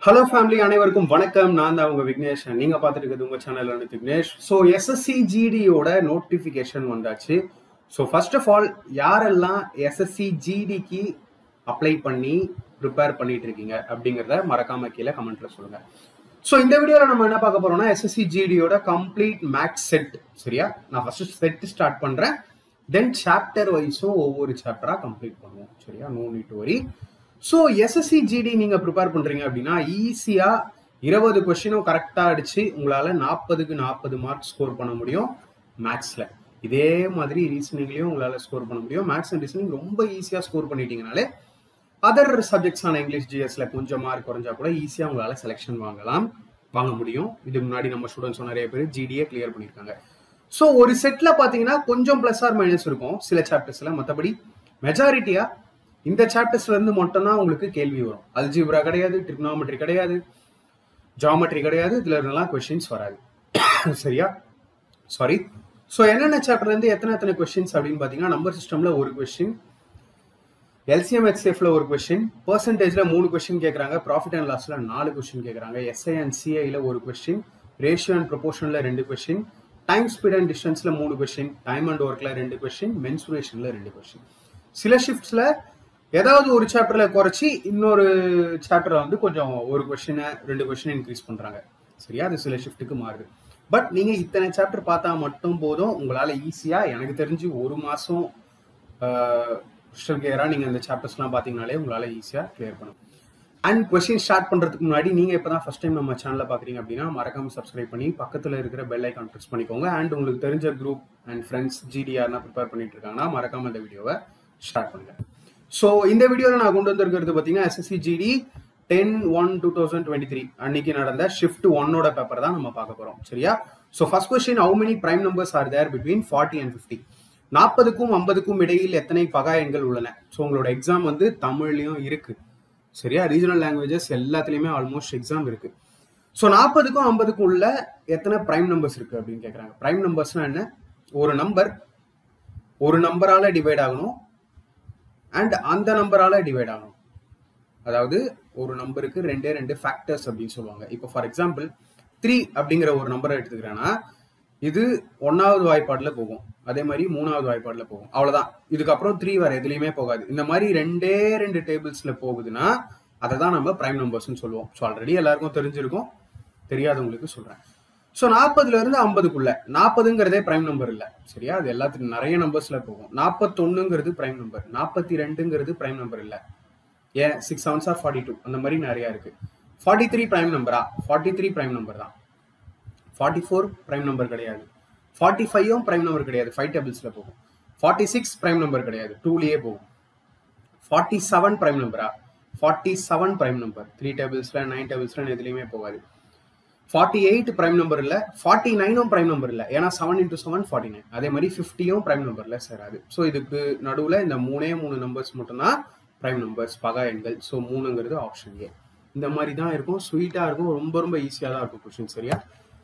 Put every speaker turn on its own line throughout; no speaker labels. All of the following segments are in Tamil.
ஹலோ ஃபேமிலி அனைவருக்கும் வணக்கம் நான் தான் உங்க விக்னேஷ் நீங்க பார்த்துட்டு இருக்கிறது உங்க சேனல் அனுத்து விக்னேஷ் ஸோ எஸ்எஸ்சி ஜிடியோட நோட்டிஃபிகேஷன் வந்தாச்சு ஸோ ஃபர்ஸ்ட் ஆஃப் ஆல் யாரெல்லாம் எஸ்எஸ்சி ஜிடிக்கு அப்ளை பண்ணி ப்ரிப்பேர் பண்ணிட்டு இருக்கீங்க அப்படிங்கிறத மறக்காம கீழே கமெண்ட்ல சொல்லுங்க ஸோ இந்த வீடியோவில் நம்ம என்ன பார்க்க போறோம்னா எஸ்எஸ்சி ஜிடியோட கம்ப்ளீட் மேக்ஸ் செட் சரியா நான் ஃபர்ஸ்ட் செட் ஸ்டார்ட் பண்றேன் தென் சாப்டர் வைஸும் ஒவ்வொரு சாப்டரா கம்ப்ளீட் பண்ணுவோம் சரியா no need worry so SSC GD நீங்க ப்ரிப்பேர் பண்றீங்க அப்படின்னா ஈஸியா இருபது கொஸ்டினும் கரெக்டா அடிச்சு உங்களால நாற்பதுக்கு நாற்பது மார்க் ஸ்கோர் பண்ண முடியும் மேக்ஸ்ல இதே மாதிரி ரீசனிங்லயும் உங்களால ஸ்கோர் பண்ண முடியும் மேக்ஸ் அண்ட் ரீசனிங் ரொம்ப ஈஸியா ஸ்கோர் பண்ணிட்டீங்கனாலே அதர் சப்ஜெக்ட்ஸான இங்கிலீஷ் ஜிஎஸ்ல கொஞ்சம் மார்க் குறைஞ்சா கூட ஈஸியா உங்களால செலெக்ஷன் வாங்கலாம் வாங்க முடியும் இதுக்கு முன்னாடி நம்ம ஸ்டூடெண்ட்ஸ் நிறைய பேர் ஜிடியே கிளியர் பண்ணியிருக்காங்க ஸோ ஒரு செட்ல பாத்தீங்கன்னா கொஞ்சம் பிளஸ் ஆர் மைனஸ் இருக்கும் சில சாப்டர்ஸ்ல மற்றபடி மெஜாரிட்டியா இந்த சாப்டர்ஸ்ல இருந்து மட்டும்தான் உங்களுக்கு கேள்வி வரும் அல்ஜிப்ரா கிடையாது ட்ரிக்னாமெட்ரி கிடையாது ஜாமெட்ரி கிடையாது இதுல இருந்தெல்லாம் கொஸ்டின்ஸ் வராது சரியா சாரி ஸோ என்னென்ன சாப்டர்ல இருந்து எத்தனை எத்தனை கொஸ்டின்ஸ் அப்படின்னு பாத்தீங்கன்னா நம்பர் சிஸ்டம்ல ஒரு கொஸ்டின் எல்சிஎம் ஹெச்எஃப்ல ஒரு கொஸ்டின் பர்சன்டேஜ்ல மூணு கொஸ்டின் கேட்கறாங்க ப்ராஃபிட் அண்ட் லாஸ்ல நாலு கொஸ்டின் கேட்கறாங்க எஸ்ஐ அண்ட் சிஐல ஒரு கொஸ்டின் ரேஷியோ அண்ட் ப்ரொபோஷன்ல ரெண்டு கொஸ்டின் டைம் ஸ்பீட் அண்ட் டிஸ்டன்ஸ்ல மூணு கொஸ்டின் டைம் அண்ட் ஒர்க்ல ரெண்டு கொஸ்டின் மென்சுரேஷன்ல ரெண்டு கொஸ்டின் சில ஷிஃப்ட்ஸ்ல ஏதாவது ஒரு சாப்டர்ல குறைச்சி இன்னொரு சாப்டர்ல வந்து கொஞ்சம் ஒரு கொஸ்டினை ரெண்டு கொஸ்டின் இன்க்ரீஸ் பண்றாங்க சரியா அது சில ஷிஃப்ட்டுக்கு மாறுது பட் நீங்க இத்தனை சாப்டர் பார்த்தா மட்டும் போதும் உங்களால ஈஸியா எனக்கு தெரிஞ்சு ஒரு மாசம் கிறிஸ்டல் கிளியரா நீங்க இந்த சாப்டர்ஸ்லாம் பாத்தீங்கனாலே உங்களால ஈஸியா கிளியர் பண்ணும் அண்ட் கொஸ்டின் ஸ்டார்ட் பண்றதுக்கு முன்னாடி நீங்க இப்பதான் ஃபர்ஸ்ட் டைம் நம்ம சேனல்ல பாக்குறீங்க அப்படின்னா மறக்காம சப்ஸ்கிரைப் பண்ணி பக்கத்துல இருக்கிற பெல் ஐக்கான் ப்ரெஸ் பண்ணிக்கோங்க அண்ட் உங்களுக்கு தெரிஞ்ச குரூப் அண்ட் ஃப்ரெண்ட்ஸ் ஜிடிஆர்னா ப்ரிப்பேர் பண்ணிட்டு இருக்காங்கன்னா மறக்காம இந்த வீடியோவை ஸ்டார்ட் பண்ணுங்க ஸோ இந்த வீடியோவில் நான் கொண்டு வந்திருக்கிறது பார்த்தீங்கன்னா SSC GD ten one two thousand twenty three அன்னைக்கு நடந்த ஷிஃப்ட் ஒன்னோட பேப்பர் தான் நம்ம பார்க்க போறோம் சரியா so first question how many prime numbers are there between forty and fifty நாற்பதுக்கும் ஐம்பதுக்கும் இடையில் எத்தனை பகா எண்கள் உள்ளன ஸோ உங்களோட எக்ஸாம் வந்து தமிழ்லையும் இருக்கு சரியா ரீஜனல் லாங்குவேஜஸ் எல்லாத்துலேயுமே ஆல்மோஸ்ட் எக்ஸாம் இருக்கு ஸோ நாற்பதுக்கும் ஐம்பதுக்கும் உள்ள எத்தனை பிரைம் நம்பர்ஸ் இருக்கு அப்படின்னு கேட்குறாங்க பிரைம் நம்பர்ஸ்னா என்ன ஒரு நம்பர் ஒரு நம்பரால டிவைட் ஆகணும் அண்ட் அந்த நம்பரால டிவைட் ஆகணும் அதாவது ஒரு நம்பருக்கு ரெண்டே ரெண்டு ஃபேக்டர்ஸ் அப்படின்னு சொல்லுவாங்க இப்போ ஃபார் எக்ஸாம்பிள் த்ரீ அப்படிங்கிற ஒரு நம்பரை எடுத்துக்கிறேன்னா இது ஒன்னாவது வாய்ப்பாடில் போகும் அதே மாதிரி மூணாவது வாய்ப்பாடில் போகும் அவ்வளவுதான் இதுக்கப்புறம் த்ரீ வேற எதுலையுமே போகாது இந்த மாதிரி ரெண்டே ரெண்டு டேபிள்ஸ்ல போகுதுன்னா அதை தான் நம்ம பிரைம் நம்பர்ஸ்னு சொல்லுவோம் ஸோ ஆல்ரெடி எல்லாருக்கும் தெரிஞ்சிருக்கும் தெரியாதவங்களுக்கு சொல்றேன் ஸோ நாற்பதுல இருந்து ஐம்பதுக்குள்ள நாற்பதுங்கிறதே பிரைம் நம்பர் இல்லை சரியா அது எல்லாத்துக்கும் நிறைய நம்பர்ஸ்ல போகும் நாற்பத்தொன்னுங்கிறது பிரைம் நம்பர் நாற்பத்தி ரெண்டுங்கிறது பிரைம் நம்பர் இல்லை ஏன் six sevens are forty two அந்த மாதிரி நிறைய இருக்கு ஃபார்ட்டி த்ரீ பிரைம் நம்பரா ஃபார்ட்டி த்ரீ பிரைம் நம்பர் தான் ஃபார்ட்டி ஃபோர் பிரைம் நம்பர் கிடையாது ஃபார்ட்டி ஃபைவும் பிரைம் நம்பர் கிடையாது ஃபைவ் டேபிள்ஸ்ல போகும் ஃபார்ட்டி சிக்ஸ் பிரைம் நம்பர் கிடையாது டூலயே போகும் ஃபார்ட்டி செவன் பிரைம் நம்பரா forty seven prime number three டேபிள்ஸ்ல நைன் டேபிள்ஸ்ல எதுலையுமே போகாது ஃபார்ட்டி எயிட் பிரைம் நம்பர் இல்லை ஃபார்ட்டி நைனும் பிரைம் நம்பர் இல்லை ஏன்னா seven into seven forty nine அதே மாதிரி ஃபிஃப்டியும் பிரைம் நம்பர்ல சேராது ஸோ இதுக்கு நடுவில் இந்த மூணே மூணு நம்பர்ஸ் மட்டும்தான் பிரைம் நம்பர்ஸ் பகா எண்கள் ஸோ மூணுங்கிறது ஆப்ஷன் ஏ இந்த மாதிரி தான் இருக்கும் ஸ்வீட்டாக இருக்கும் ரொம்ப ரொம்ப ஈஸியாக தான் இருக்கும் கொஸ்டின் சரியா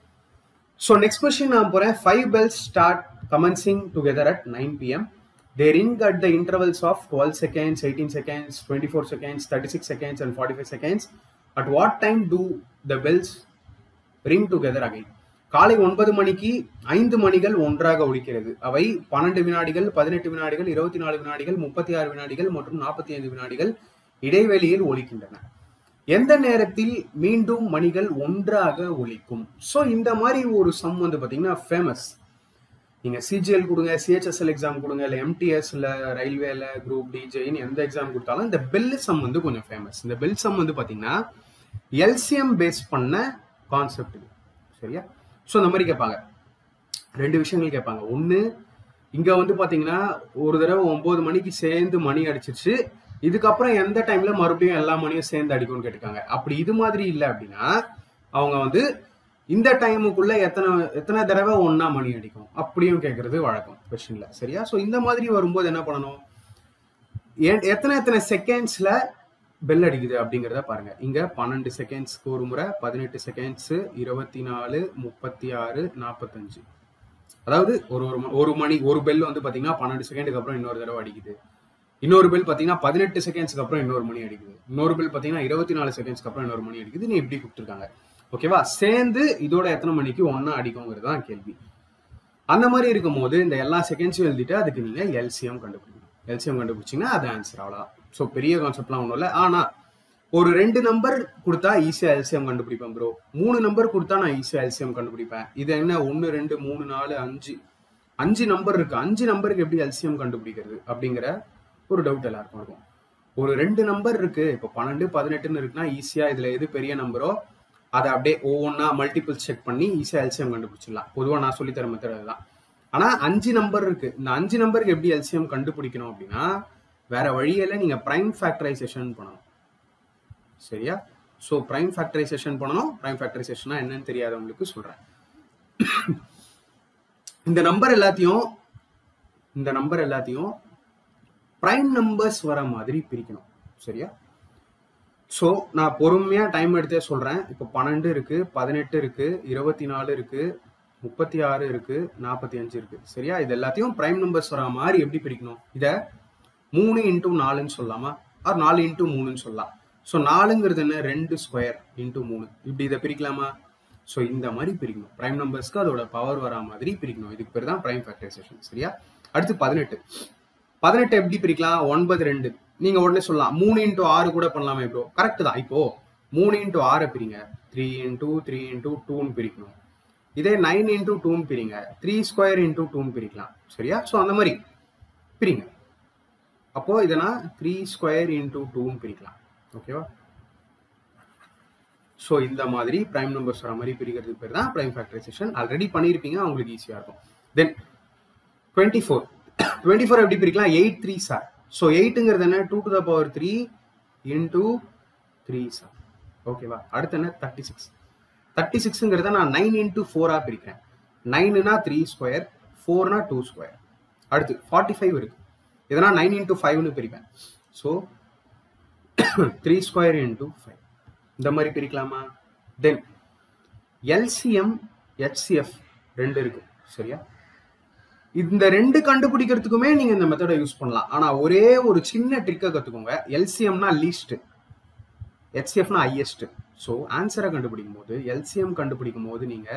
ஸோ நெக்ஸ்ட் கொஸ்டின் நான் போகிறேன் five bells start commencing together at nine PM they ring at the intervals of twelve seconds eighteen seconds twenty four seconds thirty six seconds and forty five seconds at what time do the bells ring together again காலை ஒன்பது மணிக்கு ஐந்து மணிகள் ஒன்றாக ஒழிக்கிறது அவை பன்னெண்டு வினாடிகள் பதினெட்டு வினாடிகள் இருபத்தி நாலு வினாடிகள் முப்பத்தி ஆறு வினாடிகள் மற்றும் நாற்பத்தி ஐந்து வினாடிகள் இடைவெளியில் ஒழிக்கின்றன எந்த நேரத்தில் மீண்டும் மணிகள் ஒன்றாக ஒழிக்கும் ஸோ இந்த மாதிரி ஒரு சம் வந்து பார்த்தீங்கன்னா ஃபேமஸ் நீங்க சிஜிஎல் கொடுங்க சிஹெச்எஸ்எல் எக்ஸாம் கொடுங்க இல்லை எம்டிஎஸ் இல்லை ரயில்வேல குரூப் டிஜேன்னு எந்த எக்ஸாம் கொடுத்தாலும் இந்த பெல் சம் வந்து கொஞ்சம் ஃபேமஸ் இந்த பெல் சம் வந்து பார்த்தீங்கன்னா எல்சிஎம் பேஸ் பண்ண கான்செப்ட் இது சரியா ஸோ இந்த மாதிரி கேட்பாங்க ரெண்டு விஷயங்கள் கேட்பாங்க ஒன்று இங்கே வந்து பார்த்தீங்கன்னா ஒரு தடவை ஒம்பது மணிக்கு சேர்ந்து மணி அடிச்சிருச்சு இதுக்கப்புறம் எந்த டைம்ல மறுபடியும் எல்லா மணியும் சேர்ந்து அடிக்கும்னு கேட்டுக்காங்க அப்படி இது மாதிரி இல்லை அப்படின்னா அவங்க வந்து இந்த டைமுக்குள்ள எத்தனை எத்தனை தடவை ஒன்னா மணி அடிக்கும் அப்படியும் கேட்கறது வழக்கம் கொஸ்டின்ல சரியா ஸோ இந்த மாதிரி வரும்போது என்ன பண்ணணும் எத்தனை எத்தனை செகண்ட்ஸ்ல பெல் அடிக்குது அப்படிங்கிறத பாருங்க இங்க பன்னெண்டு செகண்ட்ஸ்க்கு ஒரு முறை பதினெட்டு செகண்ட்ஸ் இருபத்தி நாலு முப்பத்தி ஆறு நாற்பத்தஞ்சு அதாவது ஒரு ஒரு ஒரு மணி ஒரு பெல் வந்து பாத்தீங்கன்னா பன்னெண்டு செகண்டுக்கு அப்புறம் இன்னொரு தடவை அடிக்குது இன்னொரு பில் பார்த்தீங்கன்னா பதினெட்டு செகண்ட்ஸ்க்கு அப்புறம் இன்னொரு மணி அடிக்குது இன்னொரு பில் பார்த்தீங்கன்னா இருபத்தி நாலு செகண்ட்ஸ்க்கு அப்புறம் இன்னொரு மணி அடிக்குது நீ இப்படி கொடுத்துருக்காங்க ஓகேவா சேர்ந்து இதோட எத்தனை மணிக்கு ஒன்னா அடிக்குங்கிறது தான் கேள்வி அந்த மாதிரி இருக்கும்போது இந்த எல்லா செகண்ட்ஸும் எழுதிட்டு அதுக்கு நீங்க எல்சிஎம் கண்டுபிடிக்கணும் எல்சிஎம் கண்டுபிடிச்சிங்கன்னா அது ஆன்சர் அவ்வளோதான் ஸோ பெரிய கான்செப்ட்லாம் ஒன்றும் இல்லை ஆனா ஒரு ரெண்டு நம்பர் கொடுத்தா ஈஸியா எல்சிஎம் கண்டுபிடிப்பேன் ப்ரோ மூணு நம்பர் கொடுத்தா நான் ஈஸியா எல்சிஎம் கண்டுபிடிப்பேன் இது என்ன ஒன்று ரெண்டு மூணு நாலு அஞ்சு அஞ்சு நம்பர் இருக்கு அஞ்சு நம்பருக்கு எப்படி எல்சிஎம் கண்டுபிடிக்கிறது அப்படிங்கிற ஒரு டவுட் எல்லாருக்கும் இருக்கும் ஒரு ரெண்டு நம்பர் இருக்கு இப்போ பன்னெண்டு பதினெட்டுன்னு இருக்குன்னா ஈஸியா இதுல எது பெரிய நம்பரோ அதை அப்படியே ஒவ்வொன்றா மல்டிபிள் செக் பண்ணி ஈஸியா எல்சிஎம் கண்டுபிடிச்சிடலாம் பொதுவாக நான் சொல்லித்தர மெத்தட் அதுதான் ஆனா அஞ்சு நம்பர் இருக்கு இந்த அஞ்சு நம்பருக்கு எப்படி எல்சிஎம் கண்டுபிடிக்கணும் அப்படின்னா வேற வழியில நீங்க பிரைம் ஃபேக்டரைசேஷன் பண்ணணும் சரியா ஸோ பிரைம் ஃபேக்டரைசேஷன் பண்ணணும் பிரைம் ஃபேக்டரைசேஷனா என்னன்னு தெரியாதவங்களுக்கு சொல்றேன் இந்த நம்பர் எல்லாத்தையும் இந்த நம்பர் எல்லாத்தையும் பிரைம் நம்பர்ஸ் வர மாதிரி பிரிக்கணும் சரியா ஸோ நான் பொறுமையா டைம் எடுத்தே சொல்றேன் இப்போ பன்னெண்டு இருக்கு பதினெட்டு இருக்கு இருபத்தி நாலு இருக்கு முப்பத்தி ஆறு இருக்கு நாற்பத்தி அஞ்சு இருக்கு சரியா இது எல்லாத்தையும் பிரைம் நம்பர்ஸ் வர மாதிரி எப்படி பிரிக்கணும் இதை மூணு இன்டூ நாலுன்னு சொல்லலாமா ஆர் நாலு இன்டூ மூணுன்னு சொல்லலாம் ஸோ நாலுங்கிறது என்ன ரெண்டு ஸ்கொயர் இன்டூ மூணு இப்படி இதை பிரிக்கலாமா ஸோ இந்த மாதிரி பிரிக்கணும் பிரைம் நம்பர்ஸ்க்கு அதோட பவர் வரா மாதிரி பிரிக்கணும் இதுக்கு பேர் தான் பிரைம் ஃபேக்டரைசேஷன் சரியா அடுத்து பதினெட்டு பதினெட்டு எப்படி பிரிக்கலாம் ஒன்பது ரெண்டு நீங்க உடனே சொல்லலாம் மூணு இன்டூ ஆறு கூட பண்ணலாமே ப்ரோ கரெக்ட் தான் இப்போ மூணு இன்டூ ஆறை பிரிங்க த்ரீ இன்டூ த்ரீ இன்டூ டூன்னு பிரிக்கணும் இதே நைன் இன்டூ டூன்னு பிரிங்க த்ரீ ஸ்கொயர் இன்டூ டூன்னு பிரிக்கலாம் சரியா ஸோ அந்த மாதிரி பிரிங்க அப்போ இதை நான் த்ரீ ஸ்கொயர் இன்டூ டூன்னு பிரிக்கலாம் ஓகேவா ஸோ இந்த மாதிரி பிரைம் நம்பர்ஸ் வர மாதிரி பிரிக்கிறதுக்கு பேர் தான் பிரைம் ஃபேக்டரைசேஷன் ஆல்ரெடி பண்ணியிருப்பீங்க அவங்களுக்கு ஈஸியாக இருக்கும் then twenty four twenty four எப்படி பிரிக்கலாம் எயிட் த்ரீ சார் ஸோ எயிட்டுங்கிறது என்ன two to the power three into three சார் ஓகேவா அடுத்து என்ன தேர்ட்டி சிக்ஸ் தேர்ட்டி சிக்ஸுங்கிறத நான் நைன் இன்டூ ஃபோராக பிரிக்கிறேன் நைனுனா த்ரீ ஸ்கொயர் ஃபோர்னா டூ ஸ்கொயர் அடுத்து ஃபார்ட்டி ஃபைவ் இருக்கு இதனால் நைன் இன்டூ ஃபைவ்னு பிரிப்பேன் so three square into five இந்த மாதிரி பிரிக்கலாமா தென் எல்சிஎம் ஹெச்சிஎஃப் ரெண்டு இருக்கு சரியா இந்த ரெண்டு கண்டுபிடிக்கிறதுக்குமே நீங்க இந்த மெத்தடை யூஸ் பண்ணலாம் ஆனா ஒரே ஒரு சின்ன ட்ரிக்கை கத்துக்கோங்க எல்சிஎம்னா லீஸ்ட் ஹெச்சிஎஃப்னா ஹையஸ்ட் ஸோ ஆன்சரை கண்டுபிடிக்கும் போது எல்சிஎம் கண்டுபிடிக்கும் போது நீங்க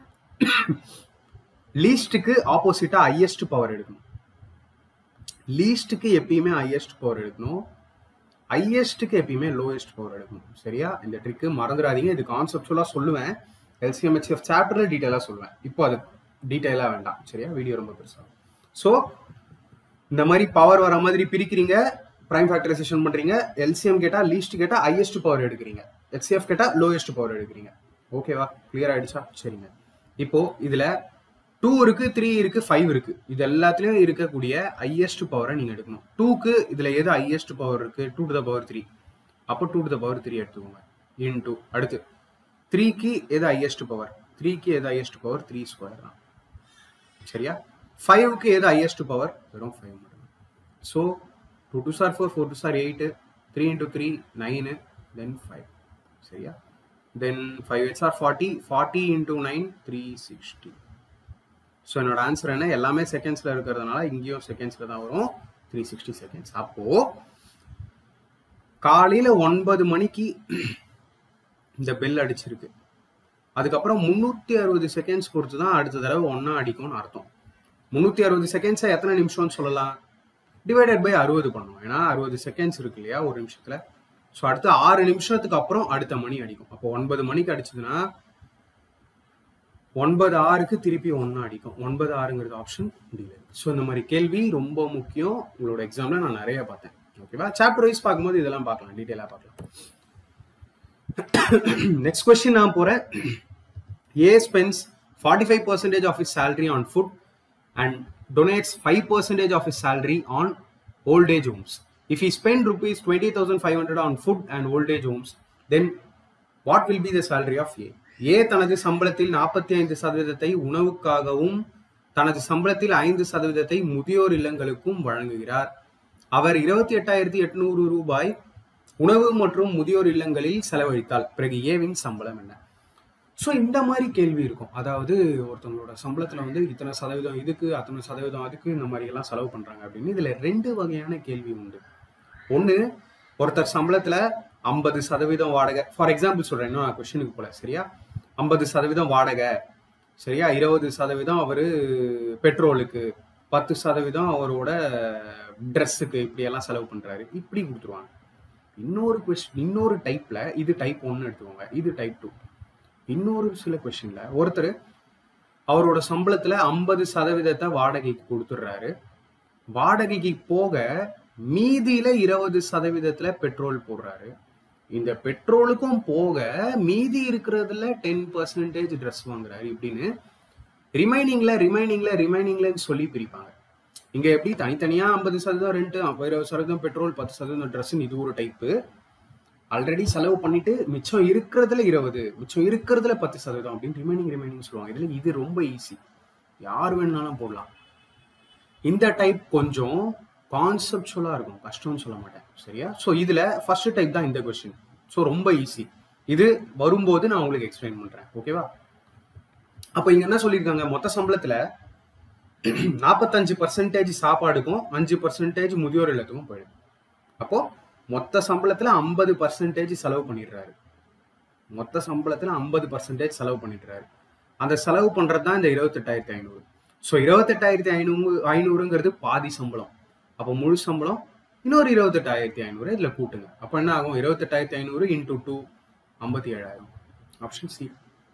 லீஸ்ட்டுக்கு ஆப்போசிட்டா ஹையஸ்ட் பவர் எடுக்கணும் லீஸ்ட்டுக்கு எப்பயுமே ஹையஸ்ட் பவர் எடுக்கணும் ஹையஸ்ட்டுக்கு எப்பயுமே லோயஸ்ட் பவர் எடுக்கணும் சரியா இந்த ட்ரிக்கு மறந்துடாதீங்க இது கான்செப்டுவலாக சொல்லுவேன் எல்சிஎம்ஹெச்எஃப் சாப்டரில் டீட்டெயிலாக சொல்லுவேன் இப்போ அது டீட்டெயிலாக வேண்டாம் சரியா வீடியோ ரொம்ப பெருசாக ஸோ இந்த மாதிரி பவர் வர மாதிரி பிரிக்கிறீங்க பிரைம் ஃபேக்டரைசேஷன் பண்ணுறீங்க எல்சிஎம் கேட்டால் லீஸ்ட் கேட்டால் ஹையஸ்ட் பவர் எடுக்கிறீங்க ஹெச்சிஎஃப் கேட்டால் லோயஸ்ட் பவர் எடுக்கிறீங்க ஓகேவா கிளியர் ஆயிடுச்சா சரிங்க இப்போ இதில் டூ இருக்கு த்ரீ இருக்கு ஃபைவ் இருக்கு இது எல்லாத்துலயும் இருக்கக்கூடிய ஹையஸ்ட் பவரை நீங்க எடுக்கணும் டூக்கு இதுல எது ஹையஸ்ட் பவர் இருக்கு two to the power three அப்போ two to the power three எடுத்துக்கோங்க இன் டூ அடுத்து த்ரீக்கு எது ஹையஸ்ட் பவர் த்ரீக்கு எது ஹையஸ்ட் பவர் த்ரீ ஸ்கொயர் தான் சரியா ஃபைவ்க்கு எது ஹையஸ்ட் பவர் வெறும் ஃபைவ் மட்டும் ஸோ டூ டூ சார் ஃபோர் ஃபோர் டூ சார் eight three into three nine then five சரியா then five eights are forty forty into nine three sixty so என்னோட ஆன்சர் என்ன எல்லாமே செகண்ட்ஸில் இருக்கிறதுனால இங்கேயும் செகண்ட்ஸில் தான் வரும் த்ரீ சிக்ஸ்டி செகண்ட்ஸ் அப்போ காலையில் ஒன்பது மணிக்கு இந்த பெல் அடிச்சிருக்கு அதுக்கப்புறம் முந்நூற்றி அறுபது செகண்ட்ஸ் பொறுத்து தான் அடுத்த தடவை ஒன்றா அடிக்கும்னு அர்த்தம் முந்நூற்றி அறுபது செகண்ட்ஸை எத்தனை நிமிஷம்னு சொல்லலாம் டிவைடட் பை அறுபது பண்ணுவோம் ஏன்னா அறுபது செகண்ட்ஸ் இருக்கு இல்லையா ஒரு நிமிஷத்தில் ஸோ அடுத்து ஆறு நிமிஷத்துக்கு அப்புறம் அடுத்த மணி அடிக்கும் அப்போ ஒன்பது மணிக்கு அடிச்சதுன்னா ஒன்பது ஆறுக்கு திருப்பி ஒன்று அடிக்கும் ஒன்பது ஆறுங்கிறது ஆப்ஷன் முடியல ஸோ இந்த மாதிரி கேள்வி ரொம்ப முக்கியம் உங்களோட எக்ஸாம்ல நான் நிறைய பார்த்தேன் ஓகேவா சாப்டர் வைஸ் பார்க்கும்போது இதெல்லாம் பார்க்கலாம் டீட்டெயிலாக பார்க்கலாம் நெக்ஸ்ட் கொஸ்டின் நான் போறேன் A spends forty five percentage of his salary on food and donates five percentage of his salary on old age homes if you spend rupees twenty thousand five hundred on food and old age homes then what will be the salary of A A தனது சம்பளத்தில் நாற்பத்தி ஐந்து சதவீதத்தை உணவுக்காகவும் தனது சம்பளத்தில் ஐந்து சதவீதத்தை முதியோர் இல்லங்களுக்கும் வழங்குகிறார் அவர் இருபத்தி எட்டாயிரத்தி எட்நூறு ரூபாய் உணவு மற்றும் முதியோர் இல்லங்களில் செலவழித்தால் பிறகு ஏவின் சம்பளம் என்ன ஸோ இந்த மாதிரி கேள்வி இருக்கும் அதாவது ஒருத்தவங்களோட சம்பளத்தில் வந்து இத்தனை சதவீதம் இதுக்கு அத்தனை சதவீதம் அதுக்கு இந்த மாதிரி எல்லாம் செலவு பண்ணுறாங்க அப்படின்னு இதில் ரெண்டு வகையான கேள்வி உண்டு ஒன்று ஒருத்தர் சம்பளத்தில் ஐம்பது சதவீதம் வாடகை ஃபார் எக்ஸாம்பிள் சொல்கிறேன் இன்னும் நான் கொஷினுக்கு போல சரியா ஐம்பது சதவீதம் வாடகை சரியா இருபது சதவீதம் அவர் பெட்ரோலுக்கு பத்து சதவீதம் அவரோட ட்ரெஸ்ஸுக்கு இப்படியெல்லாம் செலவு பண்ணுறாரு இப்படி கொடுத்துருவாங்க இன்னொரு கொஸ்டின் இன்னொரு டைப்பில் இது டைப் ஒன்று எடுத்துக்கோங்க இது டைப் டூ இன்னொரு சில கொஸ்டினில் ஒருத்தர் அவரோட சம்பளத்தில் ஐம்பது சதவீதத்தை வாடகைக்கு கொடுத்துட்றாரு வாடகைக்கு போக மீதியில இருபது சதவீதத்துல பெட்ரோல் போடுறாரு இந்த பெட்ரோலுக்கும் போக மீதி இருக்கிறதுல டென் பர்சன்டேஜ் ட்ரெஸ் வாங்குறாரு இப்படின்னு ரிமைனிங்ல ரிமைனிங்ல ரிமைனிங்லன்னு சொல்லி பிரிப்பாங்க இங்க எப்படி தனித்தனியா ஐம்பது சதவீதம் ரெண்ட் இருபது சதவீதம் பெட்ரோல் பத்து சதவீதம் ட்ரெஸ்ன்னு இது ஒரு டைப்பு ஆல்ரெடி செலவு பண்ணிட்டு மிச்சம் இருக்கிறதுல இருபது மிச்சம் இருக்கிறதுல பத்து சதவீதம் அப்படின்னு ரிமைனிங் ரிமைனிங் சொல்லுவாங்க இதுல இது ரொம்ப ஈஸி யார் வேணுனாலும் போடலாம் இந்த டைப் கொஞ்சம் கான்செப்டுவலா இருக்கும் கஷ்டம்னு சொல்ல மாட்டேன் சரியா ஸோ இதுல ஃபர்ஸ்ட் டைப் தான் இந்த கொஸ்டின் ஸோ ரொம்ப ஈஸி இது வரும்போது நான் உங்களுக்கு எக்ஸ்பிளைன் பண்றேன் ஓகேவா அப்போ இங்க என்ன சொல்லியிருக்காங்க மொத்த சம்பளத்துல நாற்பத்தஞ்சு பர்சன்டேஜ் சாப்பாடுக்கும் அஞ்சு பர்சன்டேஜ் முதியோர் இல்லத்துக்கும் போயிடுது அப்போ மொத்த சம்பளத்துல ஐம்பது பர்சன்டேஜ் செலவு பண்ணிடுறாரு மொத்த சம்பளத்துல ஐம்பது பர்சன்டேஜ் செலவு பண்ணிடுறாரு அந்த செலவு பண்றது தான் இந்த இருபத்தெட்டாயிரத்தி ஐநூறு ஸோ இருபத்தெட்டாயிரத்தி ஐநூறு ஐநூறுங்கிறது பாதி சம்பளம் அப்போ முழு சம்பளம் இன்னொரு இருபத்தெட்டாயிரத்தி ஐநூறு இதில் கூட்டுங்க அப்போ என்ன ஆகும் இருபத்தெட்டாயிரத்தி ஐநூறு இன்டூ டூ ஐம்பத்தி ஏழாயிரம் ஆப்ஷன் சி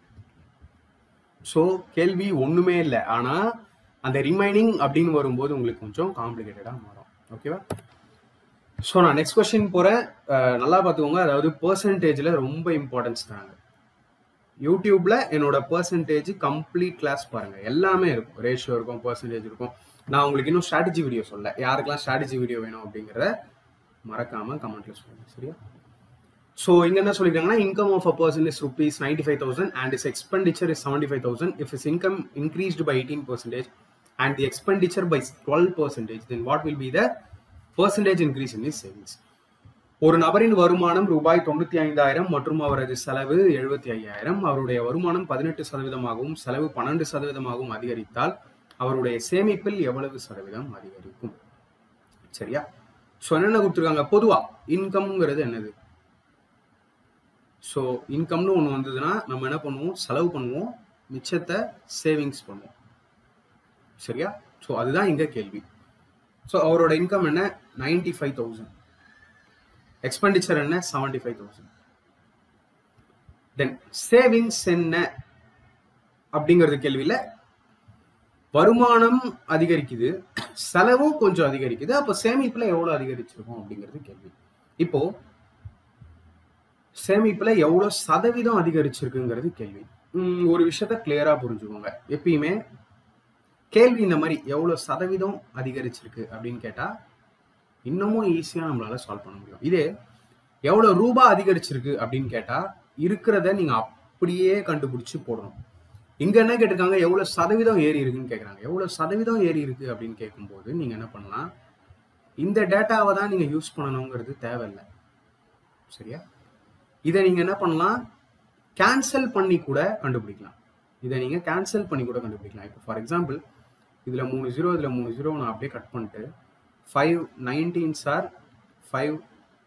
ஸோ கேள்வி ஒன்றுமே இல்லை ஆனால் அந்த ரிமைனிங் அப்படின்னு வரும்போது உங்களுக்கு கொஞ்சம் காம்ப்ளிகேட்டடாக மாறும் ஓகேவா ஸோ நான் நெக்ஸ்ட் கொஸ்டின் போகிறேன் நல்லா பார்த்துக்கோங்க அதாவது பர்சன்டேஜில் ரொம்ப இம்பார்ட்டன்ஸ் தராங்க யூடியூப்ல என்னோட பர்சன்டேஜ் கம்ப்ளீட் கிளாஸ் பாருங்க எல்லாமே இருக்கும் ரேஷியோ இருக்கும் பர்சன்டேஜ் இருக்கும் நான் உங்களுக்கு இன்னும் ஸ்ட்ராட்டஜி வீடியோ சொல்ல யாருக்கெல்லாம் ஸ்ட்ராட்டஜி வீடியோ வேணும் அப்படிங்கிறத மறக்காம கமெண்ட்ல சொல்லுங்க சரியா ஸோ இங்க என்ன சொல்லிருக்காங்கன்னா income of a person is rupees ninety five thousand and his expenditure is seventy five thousand if his income increased by eighteen percentage and the expenditure by twelve percentage then what will be the percentage increase in his savings ஒரு நபரின் வருமானம் ரூபாய் தொண்ணூத்தி ஐந்தாயிரம் மற்றும் அவரது செலவு எழுபத்தி ஐயாயிரம் அவருடைய வருமானம் பதினெட்டு சதவீதமாகவும் செலவு பன்னெண்டு சதவீதமாகவும் அதிகரித்தால் அவருடைய சேமிப்பில் எவ்வளவு சதவீதம் அதிகரிக்கும் சரியா ஸோ என்னென்ன கொடுத்துருக்காங்க பொதுவா இன்கம்ங்கிறது என்னது ஸோ இன்கம்னு ஒன்று வந்ததுன்னா நம்ம என்ன பண்ணுவோம் செலவு பண்ணுவோம் மிச்சத்தை சேவிங்ஸ் பண்ணுவோம் சரியா ஸோ அதுதான் இங்க கேள்வி ஸோ அவரோட இன்கம் என்ன நைன்டி ஃபைவ் தௌசண்ட் எக்ஸ்பெண்டிச்சர் என்ன seventy five thousand then savings என்ன அப்படிங்கிறது கேள்வியில் வருமானம் அதிகரிக்குது செலவும் கொஞ்சம் அதிகரிக்குது அப்போ சேமிப்புல எவ்வளவு அதிகரிச்சிருக்கும் அப்படிங்கிறது கேள்வி இப்போ சேமிப்புல எவ்வளவு சதவீதம் அதிகரிச்சிருக்குங்கிறது கேள்வி உம், ஒரு விஷயத்த கிளியரா புரிஞ்சுக்கோங்க எப்பயுமே கேள்வி இந்த மாதிரி எவ்வளவு சதவீதம் அதிகரிச்சிருக்கு அப்படின்னு கேட்டா இன்னமும் ஈஸியா நம்மளால சால்வ் பண்ண முடியும் இதே எவ்வளவு ரூபாய் அதிகரிச்சிருக்கு அப்படின்னு கேட்டா இருக்கிறத நீங்க அப்படியே கண்டுபிடிச்சு போடணும் இங்க என்ன கேட்டிருக்காங்க எவ்வளவு சதவீதம் ஏறி இருக்குன்னு கேக்குறாங்க எவ்வளவு சதவீதம் ஏறி இருக்கு அப்படின்னு கேட்கும்போது நீங்க என்ன பண்ணலாம் இந்த டேட்டாவை தான் நீங்க யூஸ் பண்ணணுங்கிறது தேவையில்லை சரியா இதை நீங்க என்ன பண்ணலாம் கேன்சல் பண்ணி கூட கண்டுபிடிக்கலாம் இதை நீங்க கேன்சல் பண்ணி கூட கண்டுபிடிக்கலாம் இப்போ ஃபார் எக்ஸாம்பிள் இதுல மூணு ஜீரோ இதுல மூணு ஜீரோ நான் அப்படியே கட் பண்ணிட்டு ஃபைவ் நைன்டீன் சார் ஃபைவ்